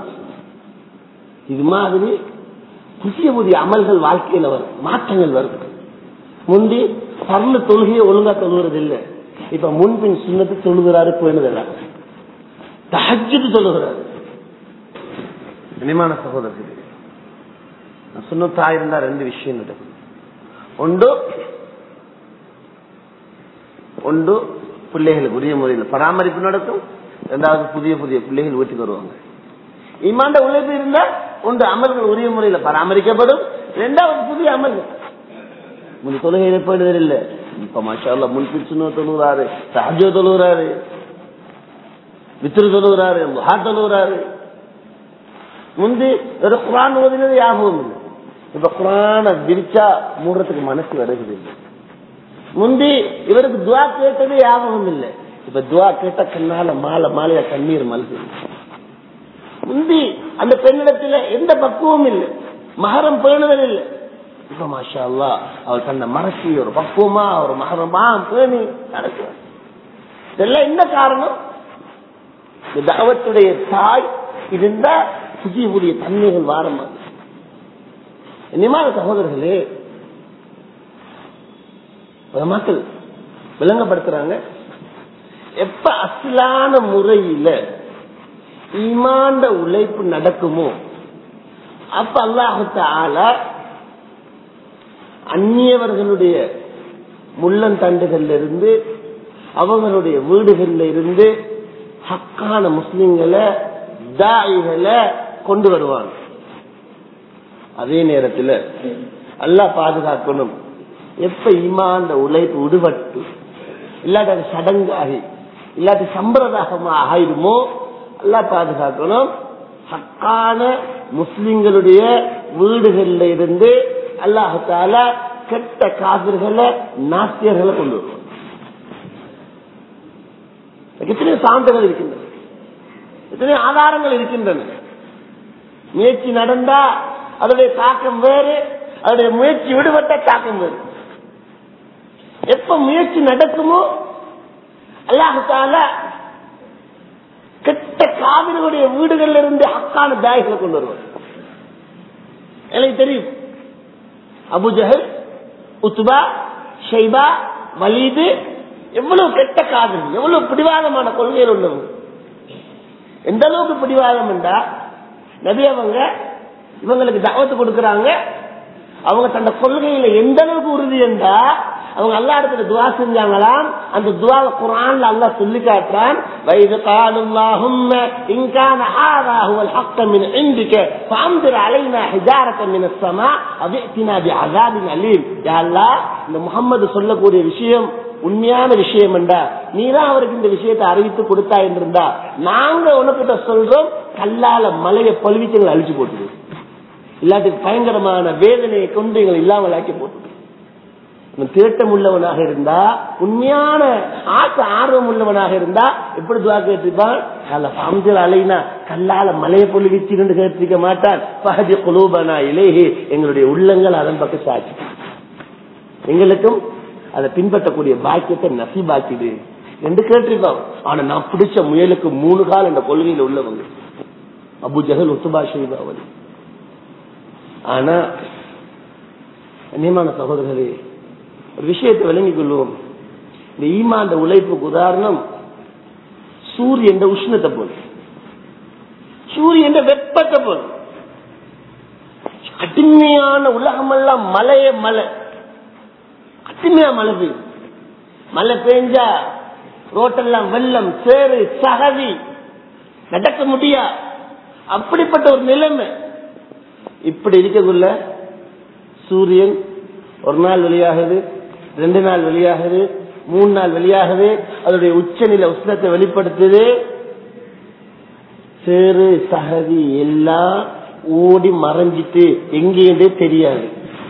இது மாதிரி புதிய புதிய அமல்கள் வாழ்க்கையில வரும் மாற்றங்கள் வரும் முந்தி பர்ண தொழுகையை ஒழுங்கா தொழுகிறது இல்லை இப்ப முன்பின் சுண்ணத்து தொழுகிறாரு போயினதெல்லாம் தஹஜ்ஜுக்கு தொழுகிறாரு இனிமான சகோதரர்களே நான் சொன்ன தாய் இருந்தா ரெண்டு விஷயம் நடக்கும் ஒன்று ஒன்று பிள்ளைகளுக்கு உரிய முறையில் பராமரிப்பு நடக்கும் இரண்டாவது புதிய புதிய பிள்ளைகள் வீட்டுக்கு வருவாங்க ஈமாண்ட உழைப்பு இருந்தா ஒன்று அமல்கள் உரிய முறையில் பராமரிக்கப்படும் இரண்டாவது புதிய அமல்கள் முன் தொழுகை ஏற்படுதல் இல்ல இப்ப மாஷா முன் பிரிச்சுனோ தொழுகிறாரு சாஜோ தொழுகிறாரு வித்திரு தொழுகிறாரு முஹா தொழுகிறாரு முந்தி ஒரு குரான் ஓதினது ஞாபகம் இல்லை இப்ப குரான விரிச்சா மூடுறதுக்கு மனசு வருகிறது இல்லை முந்தி இவருக்கு துவா கேட்டது ஞாபகம் இல்லை இப்ப துவா கேட்ட கண்ணால மாலை மாலையா கண்ணீர் மல்கு முந்தி அந்த பெண்ணிடத்துல எந்த பக்குவம் இல்லை மகரம் பேணுதல் இல்லை இப்ப மாஷா அல்லா அவர் தன்னை மறைச்சி ஒரு பக்குவமா ஒரு மகரமா பேணி நடக்குவார் இதெல்லாம் என்ன காரணம் இந்த தாவத்துடைய தாய் இருந்தா புதிய புதிய தன்மைகள் வாரமா இனிமான சகோதரர்களே மக்கள் விளங்கப்படுத்துறாங்க எப்ப அசலான முறையில ஈமாண்ட உழைப்பு நடக்குமோ அப்ப அல்லாஹத்த ஆல அந்நியவர்களுடைய முள்ளந்தண்டுகள்ல இருந்து அவங்களுடைய வீடுகள்ல இருந்து ஹக்கான முஸ்லிம்களை தாயிகளை கொண்டு வருவாங்க அதே நேரத்தில் அல்லா பாதுகாக்கணும் எப்ப ஈமாண்ட உழைப்பு விடுபட்டு இல்லாட்டி அது சடங்காகி இல்லாட்டி சம்பிரதாயமா ஆயிடுமோ அல்லா பாதுகாக்கணும் ஹக்கான முஸ்லிம்களுடைய வீடுகள்ல இருந்து அல்லாஹால கெட்ட காதல்களை நாஸ்தியர்களை கொண்டு வருவோம் எத்தனையோ சான்றுகள் இருக்கின்றன எத்தனையோ ஆதாரங்கள் இருக்கின்றன முயற்சி நடந்தா அதனுடைய தாக்கம் வேறு அதனுடைய முயற்சி விடுபட்ட தாக்கம் வேறு எப்ப முயற்சி நடக்குமோ அல்லாஹால கெட்ட காவிரிகளுடைய வீடுகள்ல இருந்து ஹக்கான தாய்களை கொண்டு வருவார் எனக்கு தெரியும் அபுஜஹல் உத்பா ஷைபா வலீது எவ்வளவு கெட்ட காதல் எவ்வளவு பிடிவாதமான கொள்கைகள் உள்ளவங்க எந்த அளவுக்கு பிடிவாதம் என்றா நபி அவங்க இவங்களுக்கு தாவத்து கொடுக்கறாங்க அவங்க தந்த கொள்கையில எந்த அளவுக்கு உறுதி என்றா அவங்க அல்லா இடத்துல துவா செஞ்சாங்களாம் அந்த துவாவை குரான்ல அல்லா சொல்லி காட்டுறான் வைது காலுல்லாஹும்ம இன்கான ஹாதா ஹுவல் ஹக்க மின் இந்திக ஃபஅம்திர் அலைனா ஹிஜாரத மின் السما அபித்தினா பிஅஸாபின் அலீம் யா அல்லாஹ் இந்த முஹம்மது சொல்லக்கூடிய விஷயம் உண்மையான விஷயம் என்றா நீதான் அவருக்கு இந்த விஷயத்தை அறிவித்து கொடுத்தா என்றிருந்தா நாங்க உனக்கிட்ட சொல்றோம் கல்லால மலையை பழுவிச்சு அழிச்சு போட்டுது இல்லாட்டி பயங்கரமான வேதனையை கொண்டு எங்களை இல்லாமல் ஆக்கி போட்டு தேட்டம் உள்ளவனாக இருந்தா உண்மையான ஆசை ஆர்வம் உள்ளவனாக இருந்தா எப்படி துவா கேட்டிருப்பான் அல்ல பாம்சல் அலைனா கல்லால மலையை பொழுவிச்சு என்று கேட்டிருக்க மாட்டான் பகதி குலூபனா இலேஹி எங்களுடைய உள்ளங்கள் அதன் பக்கம் சாட்சி எங்களுக்கும் அதை பின்பற்றக்கூடிய பாக்கியத்தை நசிபாக்கிடு என்று கேட்டிருக்கோம் ஆனா நான் பிடிச்ச முயலுக்கு மூணு கால் என்ற கொள்கையில் உள்ளவங்க அபு ஜஹல் உத்துபா ஷெய்பாவலி ஆனா கண்ணியமான சகோதரர்களே ஒரு விஷயத்தை விளங்கிக் கொள்வோம் இந்த ஈமாண்ட உழைப்புக்கு உதாரணம் சூரியன் உஷ்ணத்தை போல் சூரியன் வெப்பத்தை போல் கடுமையான உலகமெல்லாம் மலைய மலை கடுமையா மழை பெய்யும் மழை பெஞ்சா ரோட்டெல்லாம் வெள்ளம் சேறு சகதி நடக்க முடியா அப்படிப்பட்ட ஒரு நிலைமை இப்படி இருக்கக்குள்ள சூரியன் ஒரு நாள் வெளியாகுது ரெண்டு நாள் வெளியாகுது மூணு நாள் வெளியாகுது அதனுடைய உச்சநிலை உஷ்ணத்தை வெளிப்படுத்துது சேறு சகதி எல்லாம் ஓடி மறைஞ்சிட்டு எங்கேயுமே தெரியாது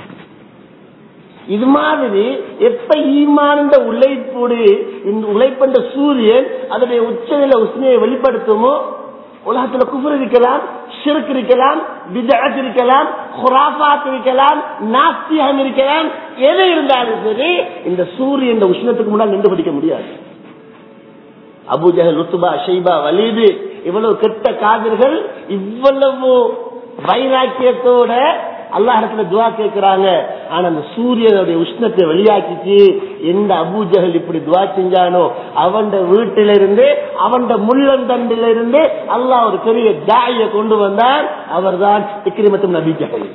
இது மாதிரி எப்ப ஈமானந்த உழைப்போடு இந்த உழைப்பண்ட சூரியன் அதனுடைய உச்சநிலை உஷ்ணையை வெளிப்படுத்துமோ உலகத்துல குஃபர் இருக்கலாம் ஷிர்க் இருக்கலாம் பிதஅத் இருக்கலாம் குராஃபாத் இருக்கலாம் நாஸ்தியம் இருக்கலாம் எது இருந்தாலும் சரி இந்த சூரியன் இந்த உஷ்ணத்துக்கு முன்னால் நின்று பிடிக்க முடியாது அபுஜஹல் ருத்துபா ஷைபா வலீது இவ்வளவு கெட்ட காதர்கள் இவ்வளவு வைராக்கியத்தோட அல்லாஹ் இடத்துல துவா கேட்கிறாங்க ஆனா அந்த சூரியனுடைய உஷ்ணத்தை வெளியாக்கிச்சு எந்த அபூஜகல் இப்படி துவா செஞ்சானோ அவன் வீட்டில இருந்து அவன் முள்ளந்தண்டில இருந்து அல்லாஹ் ஒரு பெரிய தாய கொண்டு வந்தார் அவர் தான் இக்கிரிமத்தும் அபிஜகல்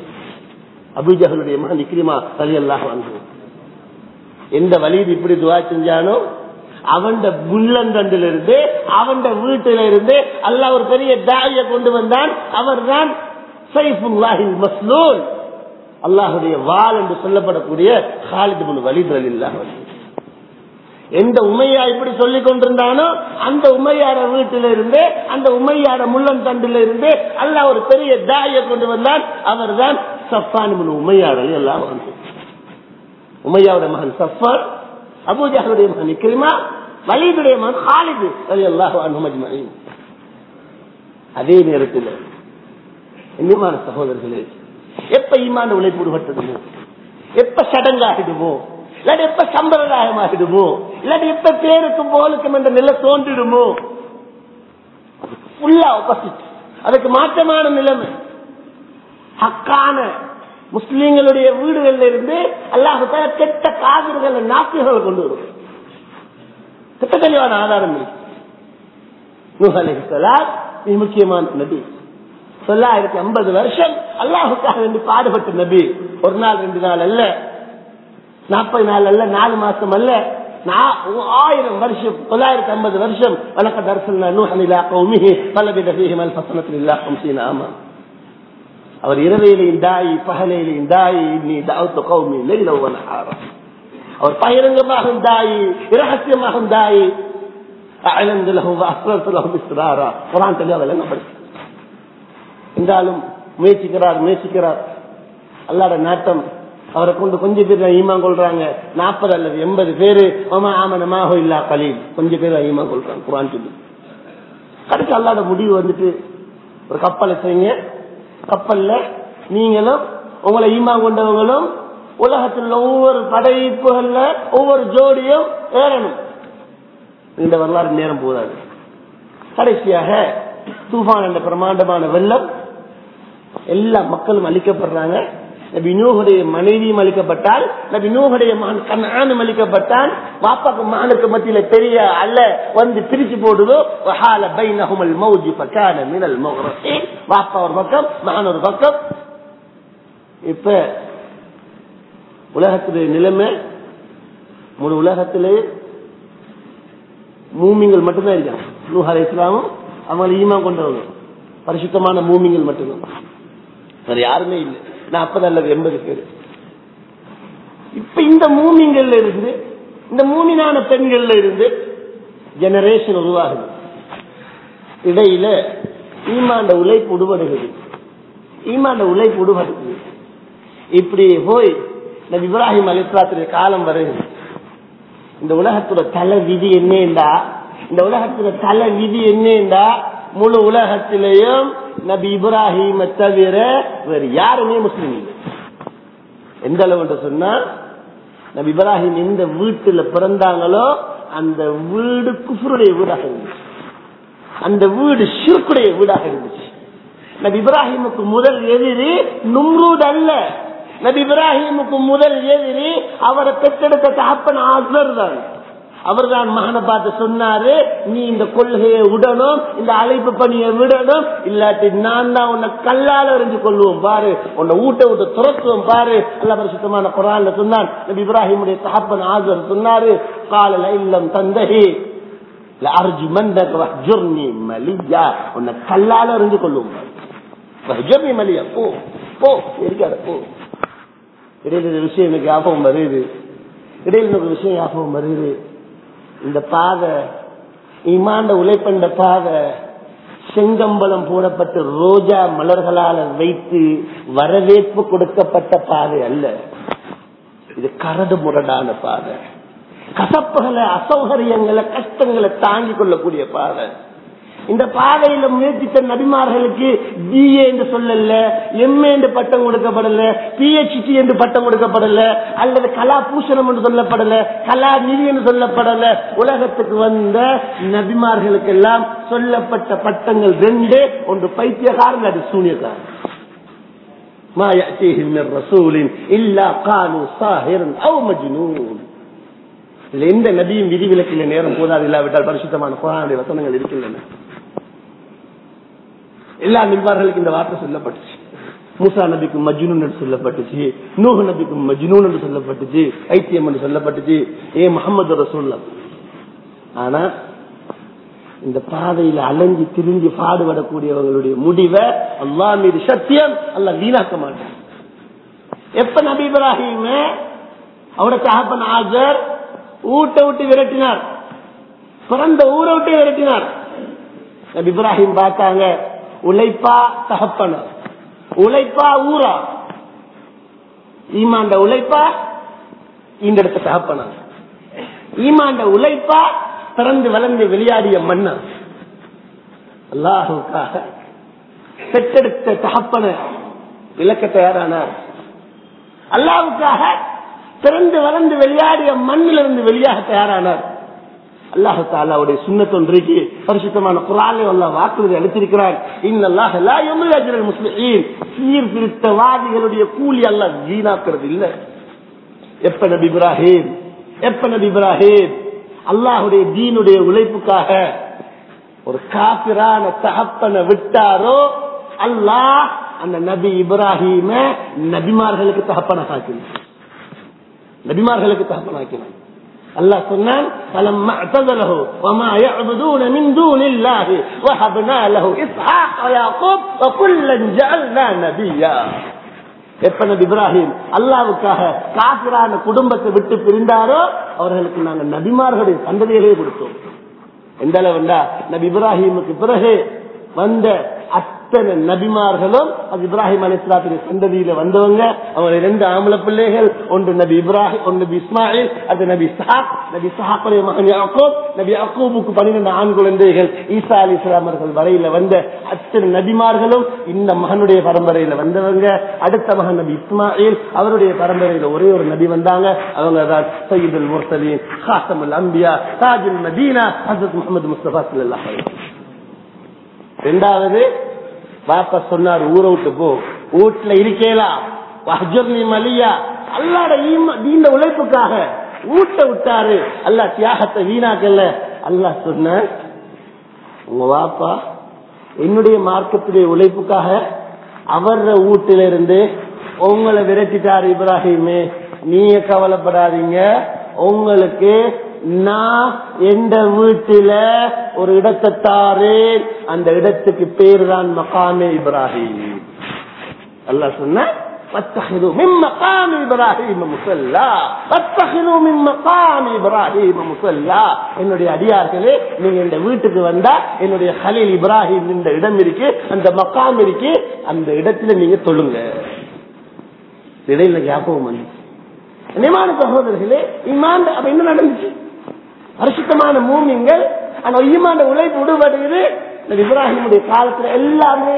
அபிஜகலுடைய மகன் இக்ரிமா அலி அல்லாஹ் வந்து எந்த வலிது இப்படி துவா செஞ்சானோ அவன் புல்லந்தண்டில இருந்து அவன் வீட்டில இருந்து அல்லாஹ் ஒரு பெரிய தாய கொண்டு வந்தான் அவர் தான் சைஃபுல்லாஹில் மஸ்லூல் அல்லாஹுடைய வால் என்று சொல்லப்படக்கூடிய ஹாலித் முன் வலித் அலில்லாஹ் எந்த உமையா இப்படி சொல்லிக் கொண்டிருந்தானோ அந்த உமையார வீட்டில இருந்து அந்த உமையார முள்ளன் தண்டில இருந்து அல்லாஹ் ஒரு பெரிய தாயை கொண்டு வந்தான் அவர் தான் சஃபான் உமையார் அலி அல்லாஹ் உமையாவுடைய மகன் சஃபான் அபூஜாவுடைய மகன் இக்ரிமா வலீதுடைய மகன் ஹாலிது அலி அல்லாஹ் அனுமஜ்மீன் அதே நேரத்தில் இன்னுமான சகோதரர்களே எப்ப ஈமான உழைப்பு விடுபட்டதுமோ எப்ப சடங்காகிடுமோ இல்லாட்டி எப்ப சம்பிரதாயமாகிடுமோ இல்லாட்டி எப்ப பேருக்கும் போலுக்கும் என்ற நிலை தோன்றிடுமோ ஃபுல்லா ஆப்போசிட் அதுக்கு மாற்றமான நிலைமை ஹக்கான முஸ்லீம்களுடைய வீடுகள்ல இருந்து அல்லாஹால கெட்ட காவிர்களை நாக்குகளை கொண்டு வரும் திட்ட தெளிவான ஆதாரம் இருக்கு நூஹ் அலைஹிஸ்ஸலாம் மிக முக்கியமான நபி தொள்ளாயிரத்தி ஐம்பது வருஷம் அல்லாஹுக்காக வேண்டி பாடுபட்ட நபி ஒரு நாள் ரெண்டு நாள் அல்ல நாற்பது நாள் அல்ல நாலு மாசம் அல்ல ஆயிரம் வருஷம் தொள்ளாயிரத்தி ஐம்பது வருஷம் வழக்க தரிசன நூஹனிலா கௌமிஹி பலவித ஃபீஹிமல் ஃபசனத்தில் இல்லா கம்சீன ஆமா அவர் இரவையிலையும் தாயி பகலையிலையும் தாயி நீ தாவத்து கௌமி லைல நஹாரா அவர் பகிரங்கமாகும் தாயி இரகசியமாகும் தாயி அழந்து லகும் அஸ்ரத்து லகும் இஸ்ராரா குரான் தெளிவாக விளங்கப்படுத்து என்றாலும் முயற்சிக்கிறார் முயற்சிக்கிறார் அல்லாட நாட்டம் அவரை கொண்டு கொஞ்சம் பேர் ஈமான் கொள்றாங்க நாற்பது அல்லது எண்பது பேரு ஆமா ஆமனமாக இல்லா கலீல் கொஞ்சம் பேர் ஈமான் கொள்றாங்க குரான் சொல்லி கடைசி அல்லாட முடிவு வந்துட்டு ஒரு கப்பலை செய்யுங்க கப்பல்ல நீங்களும் உங்களை ஈமா கொண்டவங்களும் உலகத்தில் ஒவ்வொரு படைப்புகள்ல ஒவ்வொரு ஜோடியும் ஏறணும் இந்த வரலாறு நேரம் போதாது கடைசியாக தூஃபான் என்ற பிரமாண்டமான வெள்ளம் எல்லா மக்களும் அழிக்கப்படுறாங்க நபி நூகுடைய மனைவியும் அளிக்கப்பட்டால் நபி நூகுடைய மகன் கண்ணானும் அளிக்கப்பட்டான் வாப்பாக்கு மகனுக்கு மத்தியில பெரிய அல்ல வந்து பிரிச்சு போடுதோ வஹால பைனஹுமல் மௌஜு ஃபகான மினல் முக்ரஸி வாப்பா ஒரு பக்கம் மகன் ஒரு பக்கம் இப்ப உலகத்துடைய நிலைமை முழு உலகத்திலே மூமிங்கள் மட்டும்தான் இருக்காங்க நூஹ் அலை இஸ்லாமும் அவங்க ஈமா கொண்டவங்க பரிசுத்தமான மூமிங்கள் மட்டும்தான் வேற யாருமே இல்லை நாற்பது அல்லது எண்பது பேர் இப்ப இந்த மூமிங்கள்ல இருந்து இந்த மூமினான பெண்கள்ல இருந்து ஜெனரேஷன் உருவாகுது இடையில ஈமாண்ட உழைப்பு உடுபடுகிறது ஈமாண்ட உழைப்பு உடுபடுகிறது இப்படி போய் நபி இப்ராஹிம் அலிஸ்லாத்துடைய காலம் வருகிறது இந்த உலகத்தோட தலை விதி என்னண்டா இந்த உலகத்தோட தலை விதி என்னண்டா முழு உலகத்திலேயும் நபி இப்ராஹிம தவிர வேறு யாருமே முஸ்லீம் இல்லை எந்த அளவு சொன்னா நபி இப்ராஹிம் எந்த வீட்டுல பிறந்தாங்களோ அந்த வீடு குஃபருடைய வீடாக இருந்துச்சு அந்த வீடு ஷிர்குடைய வீடாக இருந்துச்சு நபி இப்ராஹிமுக்கு முதல் எதிரி நும்ரூத் அல்ல நபி இப்ராஹிமுக்கு முதல் எதிரி அவரை பெற்றெடுத்த தகப்பன் ஆசர் தான் அவர் தான் மகனை பார்த்து சொன்னாரு நீ இந்த கொள்கையை விடணும் இந்த அழைப்பு பணியை விடணும் இல்லாட்டி நான் தான் உன்னை கல்லால எறிஞ்சு கொள்வோம் பாரு உன்னை ஊட்ட விட்டு துரத்துவோம் பாரு அல்ல பரிசுத்தமான குரான்ல சொன்னான் நபி இப்ராஹிமுடைய தகப்பன் ஆசர் சொன்னாரு காலல இல்லம் தந்தகி அர்ஜு மந்தர்னி மலியா உன்னை கல்லால எறிஞ்சு கொள்வோம் ஜர்னி மலியா போ போ இருக்காத போ இடையில இந்த விஷயம் எனக்கு ஞாபகம் வருது இடையில ஒரு விஷயம் ஞாபகம் வருது இந்த பாதை இமாண்ட உழைப்பண்ட பாதை செங்கம்பலம் போடப்பட்டு ரோஜா மலர்களால வைத்து வரவேற்பு கொடுக்கப்பட்ட பாதை அல்ல இது கரடு முரடான பாதை கசப்புகளை அசௌகரியங்களை கஷ்டங்களை தாங்கிக் கொள்ளக்கூடிய பாதை இந்த பாதையில முயற்சித்த நபிமார்களுக்கு பிஏ என்று சொல்லல எம்ஏ என்று பட்டம் கொடுக்கப்படல பிஹெச்டி என்று பட்டம் கொடுக்கப்படல அல்லது கலா பூஷணம் என்று சொல்லப்படல கலா நிதி என்று சொல்லப்படல உலகத்துக்கு வந்த நபிமார்களுக்கு எல்லாம் சொல்லப்பட்ட பட்டங்கள் ரெண்டு ஒன்று பைத்தியகாரன் அது சூனியக்காரன் ما يأتيهم من رسول إلا قالوا ساهر أو مجنون இதுல எந்த நபியும் விதிவிலக்கில் நேரம் போதாது இல்லாவிட்டால் பரிசுத்தமான குரானுடைய வசனங்கள் இருக்கின்றன எல்லா நிர்வார்களுக்கு இந்த வார்த்தை சொல்லப்பட்டுச்சு மூசா நபிக்கும் மஜ்னூன் என்று சொல்லப்பட்டுச்சு நூஹ் நபிக்கும் மஜ்னூன் என்று சொல்லப்பட்டுச்சு ஐத்தியம் என்று சொல்லப்பட்டுச்சு ஏ முகமது ரசூல்லா ஆனா இந்த பாதையில அலைஞ்சு திரிஞ்சு பாடுபடக்கூடியவங்களுடைய முடிவை அல்லா மீது சத்தியம் அல்ல வீணாக்க மாட்டான் எப்ப நபி இப்ராஹிம் அவரோட தகப்பன் ஆஜர் ஊட்ட விட்டு விரட்டினார் பிறந்த ஊரை விட்டு விரட்டினார் நபி இப்ராஹிம் பார்த்தாங்க உழைப்பா தகப்பன உழைப்பா ஊரா ஈமாண்ட உழைப்பா இந்த இடத்த தகப்பனா ஈமாண்ட உழைப்பா பிறந்து வளர்ந்து விளையாடிய மன்னா அல்லாஹுக்காக பெற்றெடுத்த தகப்பன விளக்க தயாரானார் அல்லாவுக்காக பிறந்து வளர்ந்து விளையாடிய மண்ணிலிருந்து வெளியாக தயாரானார் அல்லாஹு தாலாவுடைய சுண்ணத்தொன்றைக்கு பரிசுத்தமான குரானை அல்ல வாக்குறுதி அளித்திருக்கிறார் இன்னல்லாஹ் லா யுமில் அஜ்ரல் முஸ்லிமீன் சீர்திருத்தவாதிகளுடைய கூலி அல்லாஹ் வீணாக்குறது இல்ல எப்ப நபி இப்ராஹிம் எப்ப நபி இப்ராஹிம் அல்லாஹுடைய தீனுடைய உழைப்புக்காக ஒரு காப்பிரான தகப்பனை விட்டாரோ அல்லாஹ் அந்த நபி இப்ராஹிம நபிமார்களுக்கு தகப்பன ஆக்கினான் நபிமார்களுக்கு தகப்பன ஆக்கினான் அல்லாஹ் சொன்னான் فلما اعتزله وما يعبدون من دون الله وهبنا له اسحاق ويعقوب وكلا جعلنا نبيا எப்ப நபி இப்ராஹிம் அல்லாவுக்காக காசிரான குடும்பத்தை விட்டு பிரிந்தாரோ அவர்களுக்கு நாங்கள் நபிமார்களுடைய சந்ததிகளே கொடுத்தோம் எந்த அளவுண்டா நபி இப்ராஹிமுக்கு பிறகு வந்த அத்தனை நபிமார்களும் அது இப்ராஹிம் அலிஸ்லாத்துடைய சந்ததியில வந்தவங்க அவங்க ரெண்டு ஆம்பளை பிள்ளைகள் ஒன்று நபி இப்ராஹிம் ஒன்று நபி இஸ்மாயில் அது நபி சஹாக் நபி சஹாக்குடைய மகன் யாக்கூப் நபி அக்கூபுக்கு பன்னிரண்டு ஆண் குழந்தைகள் ஈசா அலி இஸ்லாமர்கள் வரையில வந்த அத்தனை நபிமார்களும் இந்த மகனுடைய பரம்பரையில வந்தவங்க அடுத்த மகன் நபி இஸ்மாயில் அவருடைய பரம்பரையில ஒரே ஒரு நபி வந்தாங்க அவங்க தான் சையீதுல் முர்சலீன் ஹாசமுல் அம்பியா தாஜுல் மதீனா ஹசரத் முகமது முஸ்தபா சல்லாஹ் ரெண்டாவது பாப்பா சொன்னார் ஊரை விட்டு போ வீட்டுல இருக்கேலா வஹ்ஜர்னி மலியா அல்லாட இந்த உழைப்புக்காக ஊட்ட விட்டாரு அல்லா தியாகத்தை வீணாக்கல அல்லாஹ் சொன்ன உங்க வாப்பா என்னுடைய மார்க்கத்துடைய உழைப்புக்காக அவர வீட்டில இருந்து உங்களை விரட்டிட்டாரு இப்ராஹிமே நீங்க கவலைப்படாதீங்க உங்களுக்கு நான் எந்த வீட்டில ஒரு இடத்தை தாரேன் அந்த இடத்துக்கு பேர் தான் மகாமே இப்ராஹிம் அல்ல சொன்ன واتخذوا من مقام ابراهيم مصلى واتخذوا من مقام ابراهيم مصلى என்னுடைய அடியார்களே நீங்க இந்த வீட்டுக்கு வந்தா என்னுடைய ஹலீல் இப்ராஹிம் இந்த இடம் இருக்கு அந்த மக்காம் இருக்கு அந்த இடத்துல நீங்க தொழுங்க இடையில ஞாபகம் வந்து நியமான சகோதரர்களே இமான் அப்ப என்ன நடந்துச்சு பரிசுத்தமான மூமிங்கள் ஆனா ஈமான உழைப்பு விடுபடுகிறது இப்ராஹிமுடைய காலத்துல எல்லாமே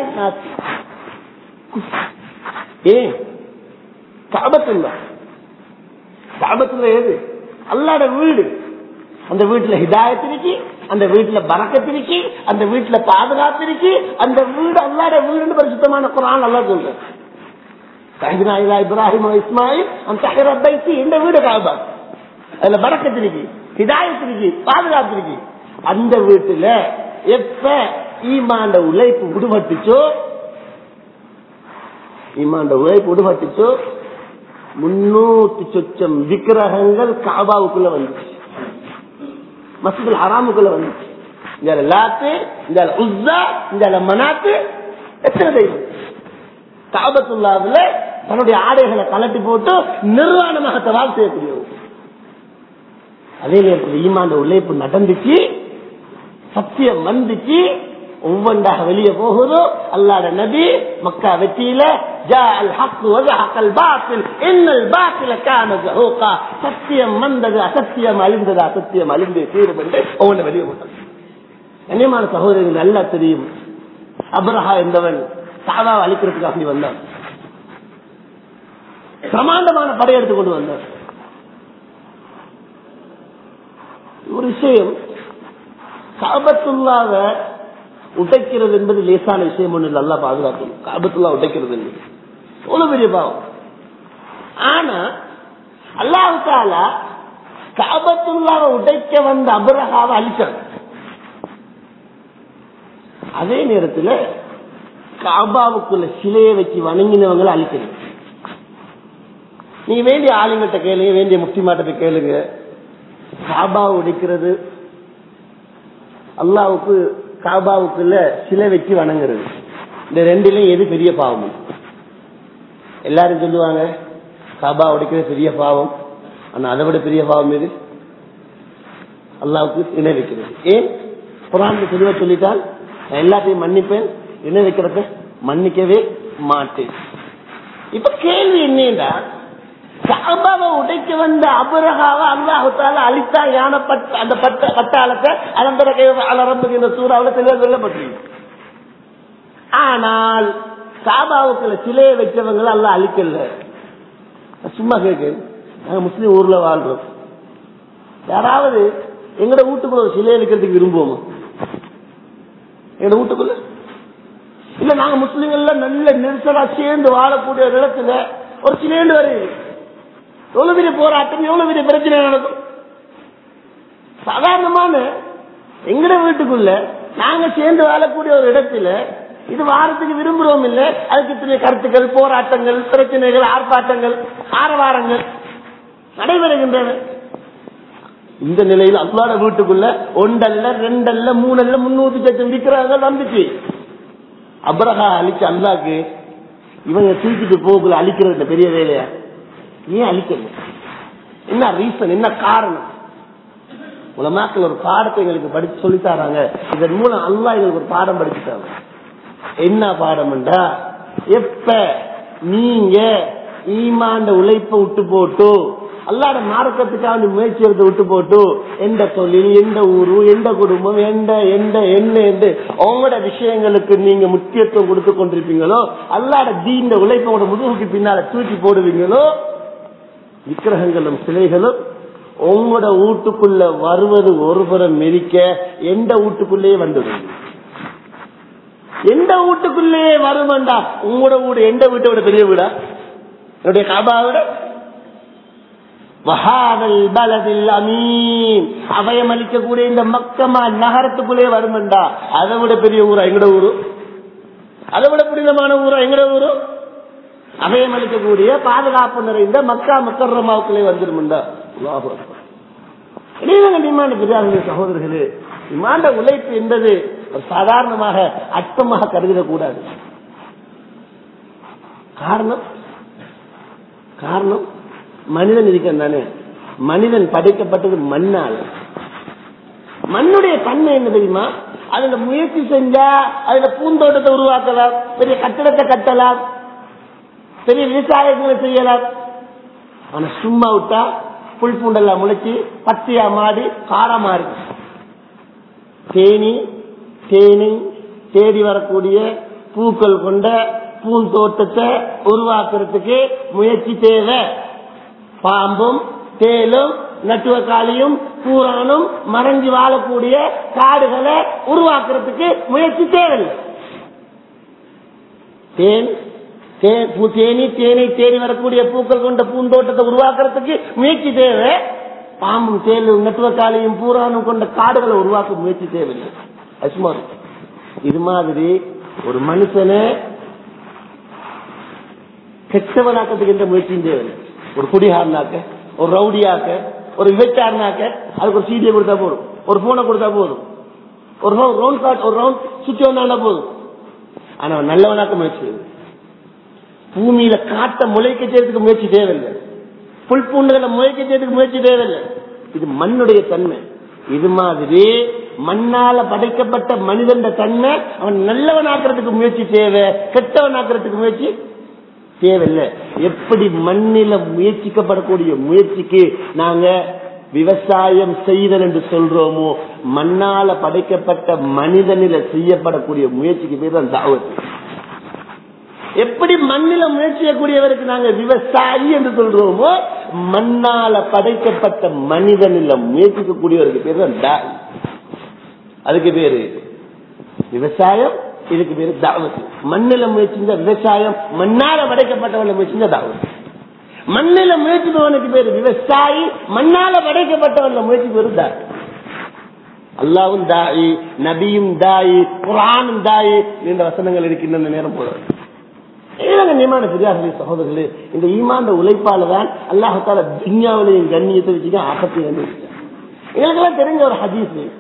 ஏன் காபத்துல காபத்துல ஏது அல்லாட வீடு அந்த வீட்டுல ஹிதாயத் இருக்கு அந்த வீட்டுல பறக்கத்து இருக்கு அந்த வீட்டுல பாதுகாப்பு இருக்கு அந்த வீடு அல்லாட வீடுன்னு பரிசுத்தமான குரான் நல்லா சொல்றேன் இப்ராஹிம் இஸ்மாயில் அந்த பைத்தி இந்த வீடு காபா அதுல பறக்கத்து இருக்கு ஹிதாயத் இருக்கு பாதுகாப்பு இருக்கு அந்த வீட்டுல எப்ப ஈமாண்ட உழைப்பு விடுபட்டுச்சோ ஈமாண்ட உழைப்பு விடுபட்டுச்சோ முன்னூத்தி சொச்சம் விக்கிரகங்கள் காபாவுக்குள்ள வந்துச்சு மசூதுல் ஹராமுக்குள்ள வந்துச்சு இந்த லாத்து இந்த உஸ்ஸா இந்த மனாத்து எத்தனை தெய்வம் காபத்துள்ளாதுல தன்னுடைய ஆடைகளை கலட்டி போட்டு நிர்வாணமாக தவால் செய்யக்கூடியவர் அதே நேரத்தில் ஈமாண்ட உழைப்பு நடந்துச்சு சத்தியம் வந்துச்சு ஒவ்வொன்றாக வெளியே போகுதோ அல்லாட நபி மக்கா வெற்றியில சத்தியம் வந்தது அசத்தியம் அழிந்தது அசத்தியம் அழிந்து தீரும் என்று ஒவ்வொன்று வெளியே போட்டது கண்ணியமான சகோதரர்கள் நல்லா தெரியும் அப்ரஹா என்பவன் சாதாவை அழிக்கிறதுக்காக வந்தான் பிரமாண்டமான படையெடுத்து கொண்டு வந்தார் ஒரு விஷயம் காபத்துள்ளாவ உடைக்கிறது என்பது லேசான விஷயம் ஒண்ணு நல்லா பாதுகாக்கணும் காபத்துல்லா உடைக்கிறது என்பது அவ்வளவு பெரிய பாவம் ஆனா அல்லாவுக்கால காபத்துள்ளாவை உடைக்க வந்த அபரகாவை அழிச்சாங்க அதே நேரத்தில் காபாவுக்குள்ள சிலையை வச்சு வணங்கினவங்களை அழிக்கணும் நீங்க வேண்டிய ஆளுங்கிட்ட கேளுங்க வேண்டிய முக்தி மாட்டத்தை கேளுங்க காபா உடைக்கிறது அல்லாவுக்கு காபாவுக்குள்ள சிலை வச்சு வணங்குறது இந்த ரெண்டுலயும் எது பெரிய பாவம் எல்லாரும் சொல்லுவாங்க காபா உடைக்கிறது பெரிய பாவம் ஆனா அதை விட பெரிய பாவம் எது அல்லாவுக்கு இணை வைக்கிறது ஏன் குரான் தெளிவா சொல்லிட்டால் நான் எல்லாத்தையும் மன்னிப்பேன் இணை வைக்கிறத மன்னிக்கவே மாட்டேன் இப்ப கேள்வி என்னன்னா காபாவை உடைக்க வந்த அபரகாவை அல்லாஹால அழித்தா யான பட்ட அந்த பட்ட பட்டாளத்தை அலம்பர அலரம்பு இந்த சூறாவில் தெளிவாக சொல்லப்பட்டிருக்கு ஆனால் காபாவுக்குள்ள சிலையை வச்சவங்களை எல்லாம் அழிக்கல சும்மா கேட்கு நாங்க முஸ்லீம் ஊர்ல வாழ்றோம் யாராவது எங்கட வீட்டுக்குள்ள ஒரு சிலை வைக்கிறதுக்கு விரும்புவோமா எங்கட வீட்டுக்குள்ள இல்ல நாங்க முஸ்லீம்கள்ல நல்ல நெரிசலா சேர்ந்து வாழக்கூடிய ஒரு இடத்துல ஒரு சிலேண்டு வருது எவ்வளவு பெரிய போராட்டம் எவ்வளவு பெரிய பிரச்சனை நடக்கும் சாதாரணமான எங்கட வீட்டுக்குள்ள நாங்க சேர்ந்து வாழக்கூடிய ஒரு இடத்துல இது வாரத்துக்கு விரும்புறோம் இல்ல அதுக்கு இத்தனை கருத்துக்கள் போராட்டங்கள் பிரச்சனைகள் ஆர்ப்பாட்டங்கள் ஆரவாரங்கள் நடைபெறுகின்றன இந்த நிலையில் அல்லாட வீட்டுக்குள்ள ஒன்றல்ல ரெண்டல்ல மூணல்ல முன்னூத்தி சட்டம் விற்கிறாங்க வந்துச்சு அப்ரஹா அழிச்ச அல்லாக்கு இவங்க தூக்கிட்டு போக்குள்ள அழிக்கிறது பெரிய வேலையா ஏன் அழிக்கல என்ன ரீசன் என்ன காரணம் உலமாக்கள் ஒரு பாடத்தை எங்களுக்கு படிச்சு சொல்லித்தாராங்க இதன் மூலம் அல்லா எங்களுக்கு ஒரு பாடம் படிச்சுட்டாங்க என்ன பாடம்டா எப்ப நீங்க ஈமாண்ட உழைப்ப விட்டு போட்டு அல்லாட மார்க்கத்துக்காக முயற்சி எடுத்து விட்டு போட்டு எந்த தொழில் எந்த ஊரு எந்த குடும்பம் எந்த எந்த என்ன என்று உங்களோட விஷயங்களுக்கு நீங்க முக்கியத்துவம் கொடுத்து கொண்டிருப்பீங்களோ அல்லாட தீண்ட உழைப்போட முதுகுக்கு பின்னால தூக்கி போடுவீங்களோ விக்கிரகங்களும் சிலைகளும் உங்களோட வீட்டுக்குள்ள வருவது ஒருபுறம் மெரிக்க எந்த வீட்டுக்குள்ளேயே வந்துடும் எந்த வீட்டுக்குள்ளேயே வருமெண்டா உங்களோட வீடு எந்த வீட்டை விட பெரிய வீடா என்னுடைய காபாவோட வஹாதல் பலதில் அமீன் அபயம் அளிக்கக்கூடிய இந்த மக்கமா நகரத்துக்குள்ளே வருமெண்டா அதை விட பெரிய ஊரா எங்கட ஊரு அதை விட புனிதமான ஊரா எங்கட ஊரு அபயம் அளிக்கக்கூடிய பாதுகாப்பு நிறைந்த மக்கா மக்கரமாவுக்குள்ளே வந்துருமெண்டா கண்ணியமான பெரியார்களே சகோதரர்களே இமாண்ட உழைப்பு என்பது ஒரு சாதாரணமாக அற்பமாக கருதிடக்கூடாது காரணம் காரணம் மனிதன் இருக்கிறான் தானே மனிதன் படைக்கப்பட்டது மண்ணால் மண்ணுடைய தன்மை என்ன தெரியுமா அதுல முயற்சி செஞ்சா அதுல பூந்தோட்டத்தை உருவாக்கலாம் பெரிய கட்டிடத்தை கட்டலாம் பெரிய விவசாயங்களை செய்யலாம் ஆனா சும்மா விட்டா புல் பூண்டெல்லாம் முளைச்சி பத்தியா மாடி காரமா இருக்கு தேனி தேனி தேடி வரக்கூடிய பூக்கள் கொண்ட பூந்தோட்டத்தை உருவாக்குறதுக்கு முயற்சி தேவை பாம்பும் தேலும் நட்டுவக்காளியும் பூரானும் மறைஞ்சு வாழக்கூடிய காடுகளை உருவாக்குறதுக்கு முயற்சி தேவையில்லை தேன் தேனி தேனை தேடி வரக்கூடிய பூக்கள் கொண்ட பூந்தோட்டத்தை உருவாக்குறதுக்கு முயற்சி தேவை பாம்பும் தேலும் நெட்டுவக்காலையும் பூரானும் கொண்ட காடுகளை உருவாக்க முயற்சி தேவையில்லை அசுமார் இது மாதிரி ஒரு மனுஷனை கெட்டவனாக்கிறதுக்கு எந்த முயற்சியும் தேவையில்லை ஒரு குடிகாரனாக்க ஒரு ரவுடியாக்க ஒரு விபச்சாரனாக்க அதுக்கு ஒரு சீடியை கொடுத்தா போதும் ஒரு போனை கொடுத்தா போதும் ஒரு ரவுண்ட் கார்டு ஒரு ரவுண்ட் சுற்றி வந்தா போதும் ஆனா நல்லவனாக்க முயற்சி பூமியில காட்ட முளைக்க செய்யறதுக்கு முயற்சி தேவையில்லை புல் பூண்டுகளை முளைக்க செய்யறதுக்கு முயற்சி தேவையில்லை இது மண்ணுடைய தன்மை இது மாதிரி மண்ணால படைக்கப்பட்ட மனிதன் தன்மை அவன் நல்லவனாக்குறதுக்கு முயற்சி தேவை கெட்டவனாக்குறதுக்கு முயற்சி தேவையில்லை எப்படி மண்ணில முயற்சிக்கப்படக்கூடிய முயற்சிக்கு நாங்க விவசாயம் செய்தல் என்று சொல்றோமோ மண்ணால படைக்கப்பட்ட மனிதனில செய்யப்படக்கூடிய முயற்சிக்கு பேர் தான் தாவத்து எப்படி மண்ணில முயற்சி செய்யக்கூடியவருக்கு நாங்க விவசாயி என்று சொல்றோமோ மண்ணால படைக்கப்பட்ட மனிதனில முயற்சிக்கக்கூடியவருக்கு பேர் தான் தாய் அதுக்கு பேரு விவசாயம் இதுக்கு பேரு தாவத்து மண்ணில முயற்சிந்த விவசாயம் மண்ணால படைக்கப்பட்டவன முயற்சிந்த தாவத்து மண்ணில முயற்சிப்பவனுக்கு பேரு விவசாயி மண்ணால படைக்கப்பட்டவன முயற்சி பேரு தாய் அல்லாவும் தாயி நபியும் தாயி குரானும் தாயி என்ற வசனங்கள் இருக்கின்ற நேரம் போல கண்ணியமான பெரியார்களே சகோதரர்களே இந்த ஈமாண்ட உழைப்பால தான் அல்லாஹால துன்யாவிலையும் கண்ணியத்தை வச்சுக்க ஆபத்தை வந்து எங்களுக்கெல்லாம் தெரிஞ்ச ஒரு ஹதீஸ்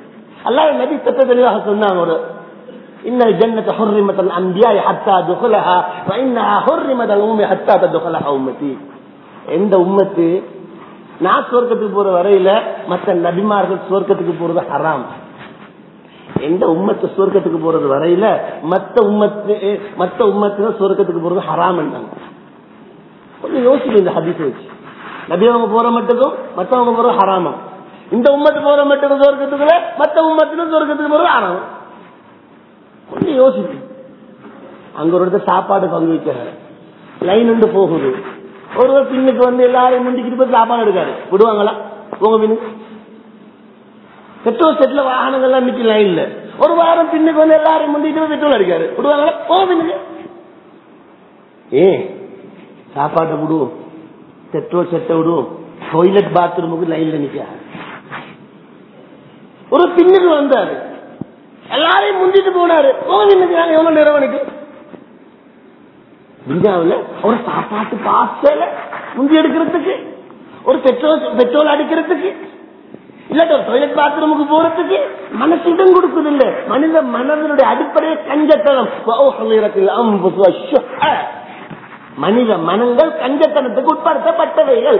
அல்லாஹ் நபி தத்த தெளிவாக சொன்னாங்க ஒரு இன்னல் ஜன்னத ஹுர்ரிமத்தல் அன்பியா ஹத்தா துஹலஹா வ இன்னஹா ஹுர்ரிமத்தல் உம்மி ஹத்தா ததுஹலஹா உம்மதி எந்த உம்மத்து நான் சுவர்க்கத்துக்கு போற வரையில மற்ற நபிமார்கள் சுவர்க்கத்துக்கு போறது ஹராம் எந்த உம்மத்து சுவர்க்கத்துக்கு போறது வரையில மத்த உம்மத்து மத்த உம்மத்து சுவர்க்கத்துக்கு போறது ஹராம் கொஞ்சம் யோசிச்சு இந்த ஹதீஸ் வச்சு நபி அவங்க போற மட்டுக்கும் மத்தவங்க போறது ஹராமா இந்த உம்மத்து போற மட்டும் சுவர்க்கத்துக்குள்ள மத்த உம்மத்துல சுவர்க்கத்துக்கு போறது ஹராம் கொஞ்சம் யோசிச்சு அங்க ஒரு இடத்துல சாப்பாடு பங்கு வைக்கிறாரு லைன் உண்டு போகுது ஒருவர் பின்னுக்கு வந்து எல்லாரும் முந்திக்கிட்டு போய் சாப்பாடு எடுக்காரு விடுவாங்களா உங்க பின்னுக்கு பெட்ரோல் செட்ல வாகனங்கள்லாம் நிக்க லைன்ல ஒரு வாரம் பின்னுக்கு வந்து எல்லாரும் முந்திட்டு போய் பெட்ரோல் அடிக்காரு விடுவாங்களா உங்க பின்னுக்கு ஏன் சாப்பாட்டை விடுவோம் பெட்ரோல் செட்டை விடுவோம் டாய்லெட் பாத்ரூமுக்கு லைன்ல நிக்க ஒரு பின்னுக்கு வந்தாரு எல்லாரையும் முந்திட்டு போனாரு உங்க பின்னுக்கு நாங்க எவ்வளவு நிறுவனுக்கு இந்தியாவில் ஒரு சாப்பாட்டு பாசல முந்தி எடுக்கிறதுக்கு ஒரு பெட்ரோல் பெட்ரோல் அடிக்கிறதுக்கு இல்லாட்ட ஒரு டாய்லெட் பாத்ரூமுக்கு போறதுக்கு மனசு இடம் கொடுக்குது இல்ல மனித மனதனுடைய அடிப்படையை கஞ்சத்தனம் மனித மனங்கள் கஞ்சத்தனத்துக்கு உட்படுத்தப்பட்டவைகள்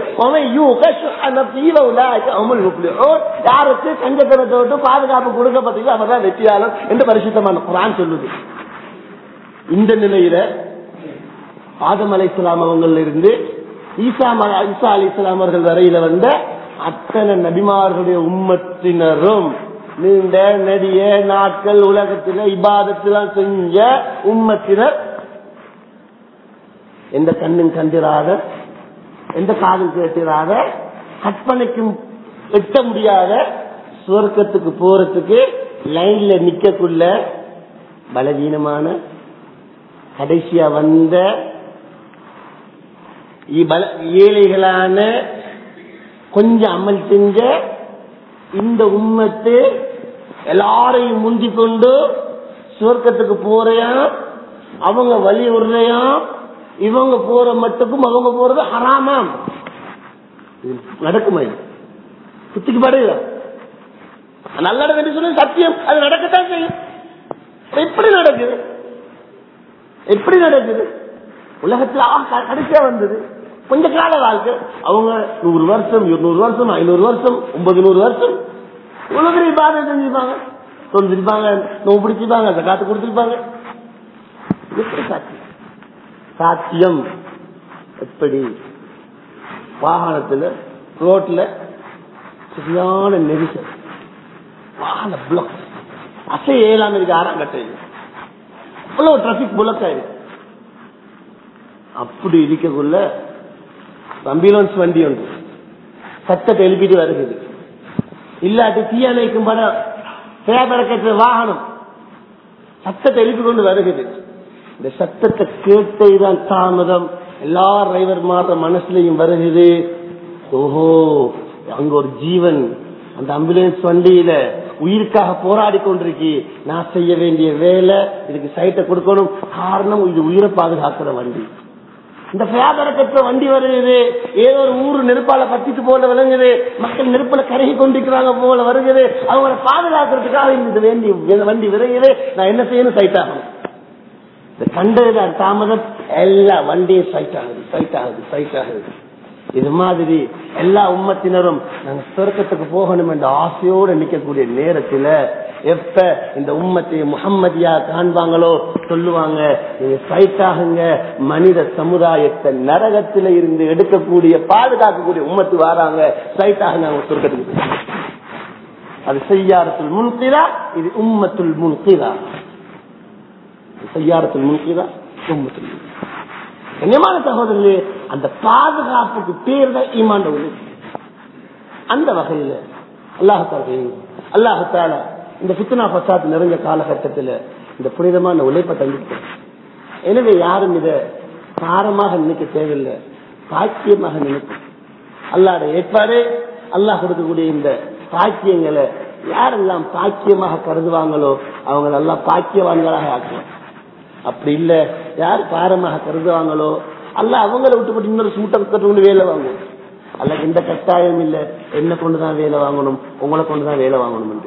யாருக்கு கஞ்சத்தனத்தை விட்டு பாதுகாப்பு கொடுக்கப்பட்டது அவர்தான் வெற்றியாளர் என்று பரிசுத்தமான குரான் சொல்லுது இந்த நிலையில ஆதம் அலை இஸ்லாம் அவங்கள்ல இருந்து ஈசா ஈசா அலி இஸ்லாம் அவர்கள் வரையில வந்த அத்தனை நபிமார்களுடைய உம்மத்தினரும் நீண்ட நெடிய நாட்கள் உலகத்தில இபாதத்திலாம் செஞ்ச உம்மத்தினர் எந்த கண்ணும் கண்டிராத எந்த காதும் கேட்டிராத கற்பனைக்கும் எட்ட முடியாத சுவர்க்கத்துக்கு போறதுக்கு லைன்ல நிக்கக்குள்ள பலவீனமான கடைசியா வந்த ஏழைகளான கொஞ்சம் அமல் செஞ்ச இந்த உம்மத்து எல்லாரையும் முந்தி கொண்டு சுவர்க்கத்துக்கு போறையா அவங்க வழி விடுறையா இவங்க போற மட்டுக்கும் அவங்க போறது ஹராமாம் நடக்குமா குத்திக்கு படுதா நல்ல சொல்லி சத்தியம் அது நடக்கத்தான் செய்யும் எப்படி நடக்குது எப்படி நடக்குது உலகத்துல கடைசியா வந்தது கொஞ்ச கால வாழ்க்கை அவங்க நூறு வருஷம் இருநூறு வருஷம் ஐநூறு வருஷம் ஒன்பது நூறு வருஷம் உலக பாதை செஞ்சிருப்பாங்க தொந்திருப்பாங்க நோவு பிடிச்சிருப்பாங்க அந்த காத்து கொடுத்திருப்பாங்க எப்படி சாத்தியம் சாத்தியம் எப்படி வாகனத்துல ரோட்ல சரியான நெரிசல் வாகன பிளாக் அசை ஏழாம இருக்கு ஆறாம் கட்டையில் அவ்வளவு டிராபிக் புலக் ஆயிருக்கு அப்படி இருக்கக்குள்ள அம்புலன்ஸ் வண்டி ஒன்று சத்தத்தை எழுப்பிட்டு வருகிறது இல்லாட்டி தீயணைக்கும் படம் சேபரக்கற்ற வாகனம் சத்தத்தை எழுப்பி கொண்டு வருகிறது இந்த சத்தத்தை கேட்டதுதான் தாமதம் எல்லா டிரைவர் மாத மனசுலையும் வருகிறது ஓஹோ அங்க ஒரு ஜீவன் அந்த அம்புலன்ஸ் வண்டியில உயிருக்காக போராடி கொண்டிருக்கு நான் செய்ய வேண்டிய வேலை இதுக்கு சைட்டை கொடுக்கணும் காரணம் இது உயிரை பாதுகாக்கிற வண்டி இந்த வியாபாரக்கற்ற வண்டி வருகிறது ஏதோ ஒரு ஊரு நெருப்பால பத்திட்டு போல விளங்குது மக்கள் நெருப்புல கருகி கொண்டிருக்கிறாங்க போல வருகிறது அவங்களை பாதுகாக்கிறதுக்காக இந்த வேண்டி வண்டி விரைகிறது நான் என்ன செய்யணும் சைட் ஆகணும் இந்த கண்டதுதான் தாமதம் எல்லா வண்டியும் சைட் ஆகுது சைட் ஆகுது சைட் ஆகுது இது மாதிரி எல்லா உம்மத்தினரும் நாங்க சொர்க்கத்துக்கு போகணும் என்ற ஆசையோடு நிக்கக்கூடிய நேரத்துல எப்ப இந்த உம்மத்தை முகம்மதியா காண்பாங்களோ சொல்லுவாங்க நீங்க சைட் ஆகுங்க மனித சமுதாயத்தை நரகத்தில இருந்து எடுக்கக்கூடிய பாதுகாக்கக்கூடிய உம்மத்து வராங்க சைட் ஆகுங்க அவங்க சொர்க்கத்துக்கு அது செய்யாரத்தில் முன்கிரா இது உம்மத்துல் முன்கிரா செய்யாரத்தில் முன்கிரா உம்மத்துல் கண்ணியமான சகோதரர்களே அந்த பாதுகாப்புக்கு பேர் தான் ஈமாண்ட உதவி அந்த வகையில அல்லாஹால அல்லாஹால இந்த பித்னா பசாத் நிறைஞ்ச காலகட்டத்தில் இந்த புனிதமான உழைப்பை தந்துட்டு எனவே யாரும் இத காரமாக நினைக்க தேவையில்லை பாக்கியமாக நினைக்கும் அல்லாட ஏற்பாடு அல்லாஹ் கொடுக்கக்கூடிய இந்த பாக்கியங்களை யாரெல்லாம் பாக்கியமாக கருதுவாங்களோ அவங்க எல்லாம் பாக்கியவான்களாக ஆக்குவாங்க அப்படி இல்ல யார் பாரமாக கருதுவாங்களோ அல்ல அவங்கள விட்டுப்பட்டு இன்னொரு சூட்டம் கட்டு வேலை வாங்குவோம் அல்ல எந்த கட்டாயம் இல்ல என்ன கொண்டுதான் வேலை வாங்கணும் உங்களை கொண்டுதான் வேலை வாங்கணும் என்று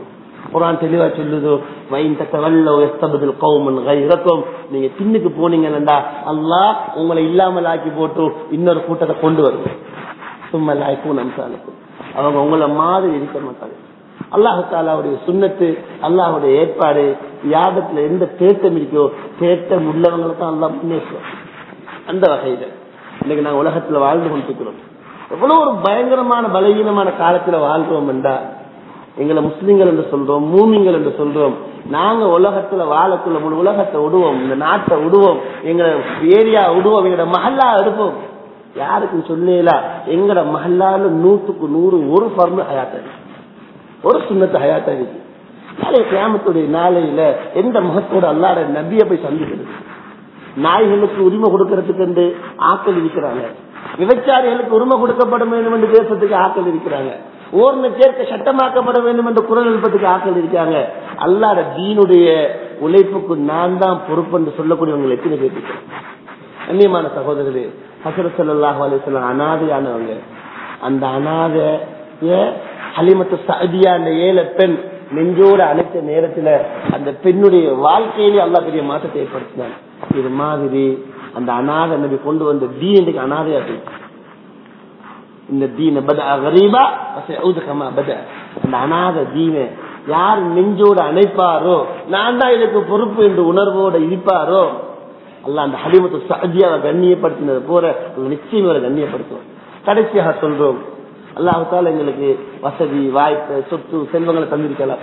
குரான் தெளிவா சொல்லுது வைன் தக்கவல்லோ எஸ்தபதில் கௌமன் கைரக்கும் நீங்க பின்னுக்கு போனீங்கன்னா அல்லாஹ் உங்களை இல்லாமல் ஆக்கி போட்டு இன்னொரு கூட்டத்தை கொண்டு வரும் சும்மா லாய்க்கும் நம்சாலுக்கும் அவங்க உங்களை மாதிரி இருக்க மாட்டாங்க அல்லாஹு தாலாவுடைய சுண்ணத்து அல்லாஹுடைய ஏற்பாடு யாகத்துல எந்த தேட்டம் இருக்கோ தேட்டம் உள்ளவங்களை தான் அல்லா முன்னேற்றம் அந்த வகையில இன்னைக்கு நாங்க உலகத்துல வாழ்ந்து கொண்டிருக்கிறோம் எவ்வளவு ஒரு பயங்கரமான பலவீனமான காலத்துல வாழ்றோம் என்றா எங்களை முஸ்லிம்கள் என்று சொல்றோம் மூமிங்கள் என்று சொல்றோம் நாங்க உலகத்துல வாழக்குள்ள முழு உலகத்தை விடுவோம் இந்த நாட்டை விடுவோம் எங்க ஏரியா விடுவோம் எங்களோட மஹல்லா எடுப்போம் யாருக்கும் சொல்லல எங்கட மஹல்லால நூத்துக்கு நூறு ஒரு பர்ம ஹயாத்தா ஒரு சுண்ணத்து ஹயாத்தா இருக்கு நாளைய கிராமத்துடைய நாளையில எந்த முகத்தோட அல்லாட நபிய போய் சந்திக்கிறது நாய்களுக்கு உரிமை கொடுக்கறதுக்கு என்று ஆக்கள் இருக்கிறாங்க விபச்சாரிகளுக்கு உரிமை கொடுக்கப்பட வேண்டும் என்று பேசுறதுக்கு ஆக்கள் இருக்கிறாங்க ஓர்ன சேர்க்க சட்டமாக்கப்பட வேண்டும் என்று குரல் எழுப்பதுக்கு ஆக்கள் இருக்காங்க அல்லாட தீனுடைய உழைப்புக்கு நான் தான் பொறுப்பு என்று சொல்லக்கூடியவங்க எத்தனை பேர் கண்ணியமான சகோதரர்களே ஹசரத் சல்லாஹ் அலிஸ்லாம் அனாதையானவங்க அந்த அனாதைய ஹலிமத்து சதியா அந்த ஏழை பெண் நெஞ்சோடு அழைத்த நேரத்துல அந்த பெண்ணுடைய வாழ்க்கையிலே அல்லா பெரிய மாற்றத்தை ஏற்படுத்தினார் இது மாதிரி அந்த அநாத நபி கொண்டு வந்த தீன் இன்றைக்கு அநாதையா போயிடுச்சு இந்த தீன பத கரீபா கமா பத அந்த அநாத தீன யார் நெஞ்சோடு அணைப்பாரோ நான் தான் இதுக்கு பொறுப்பு என்று உணர்வோடு இருப்பாரோ அல்ல அந்த ஹலிமத்து சதியாவை கண்ணியப்படுத்தினது போற நிச்சயம் அவரை கண்ணியப்படுத்துவோம் கடைசியாக சொல்றோம் அல்லாஹால எங்களுக்கு வசதி வாய்ப்பு சொத்து செல்வங்களை தந்திருக்கலாம்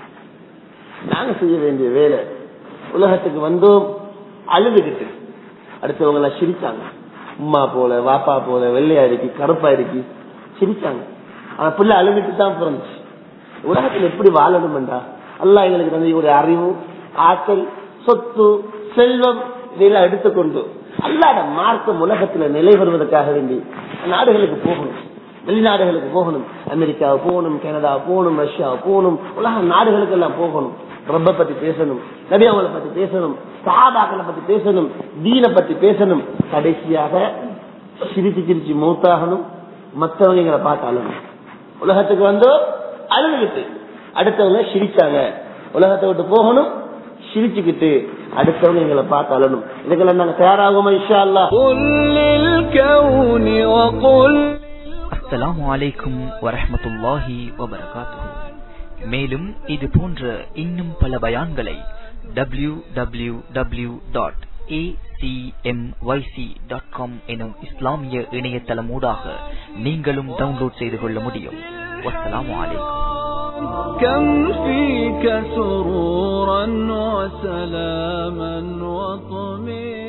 நாங்க செய்ய வேண்டிய வேலை உலகத்துக்கு வந்தோம் அழுதுகிட்டு அடுத்தவங்க எல்லாம் சிரிச்சாங்க உமா போல வாப்பா போல வெள்ளையா இருக்கு கருப்பா இருக்கு சிரிச்சாங்க ஆனா பிள்ளை அழுதுட்டு தான் பிறந்துச்சு உலகத்தில் எப்படி வாழணும்டா அல்லா எங்களுக்கு தந்தையுடைய அறிவு ஆற்றல் சொத்து செல்வம் இதெல்லாம் எடுத்துக்கொண்டு அல்லாத மார்க்கம் உலகத்துல நிலை வருவதற்காக வேண்டி நாடுகளுக்கு போகணும் வெளிநாடுகளுக்கு போகணும் அமெரிக்கா போகணும் கனடா போகணும் ரஷ்யா போகணும் உலக நாடுகளுக்கு எல்லாம் போகணும் ரொம்ப பத்தி பேசணும் நபி அவங்களை பத்தி பேசணும் சாபாக்களை பத்தி பேசணும் தீனை பத்தி பேசணும் கடைசியாக சிரிச்சு சிரிச்சு மூத்தாகணும் மற்றவங்க எங்களை பார்த்து அழணும் உலகத்துக்கு வந்து அழுதுகிட்டு அடுத்தவங்க சிரிச்சாங்க உலகத்தை விட்டு போகணும் சிரிச்சுக்கிட்டு அடுத்தவங்க எங்களை பார்த்து அழணும் இதுக்கெல்லாம் நாங்க தயாராகுமா இஷா அல்லா அஸ்ஸலாமு அலைக்கும் வரஹமத்துல்லாஹி வபரகாத்துஹு மேலும் இது போன்ற இன்னும் பல பயான்களை W W W dot acmyc.com எனும் இஸ்லாமிய இணையதளமூடாக நீங்களும் டவுன்லோட் செய்து கொள்ள முடியும் வஸ்ஸலாமு அலைக்கும் كم فيك سرورا وسلاما وطمئنا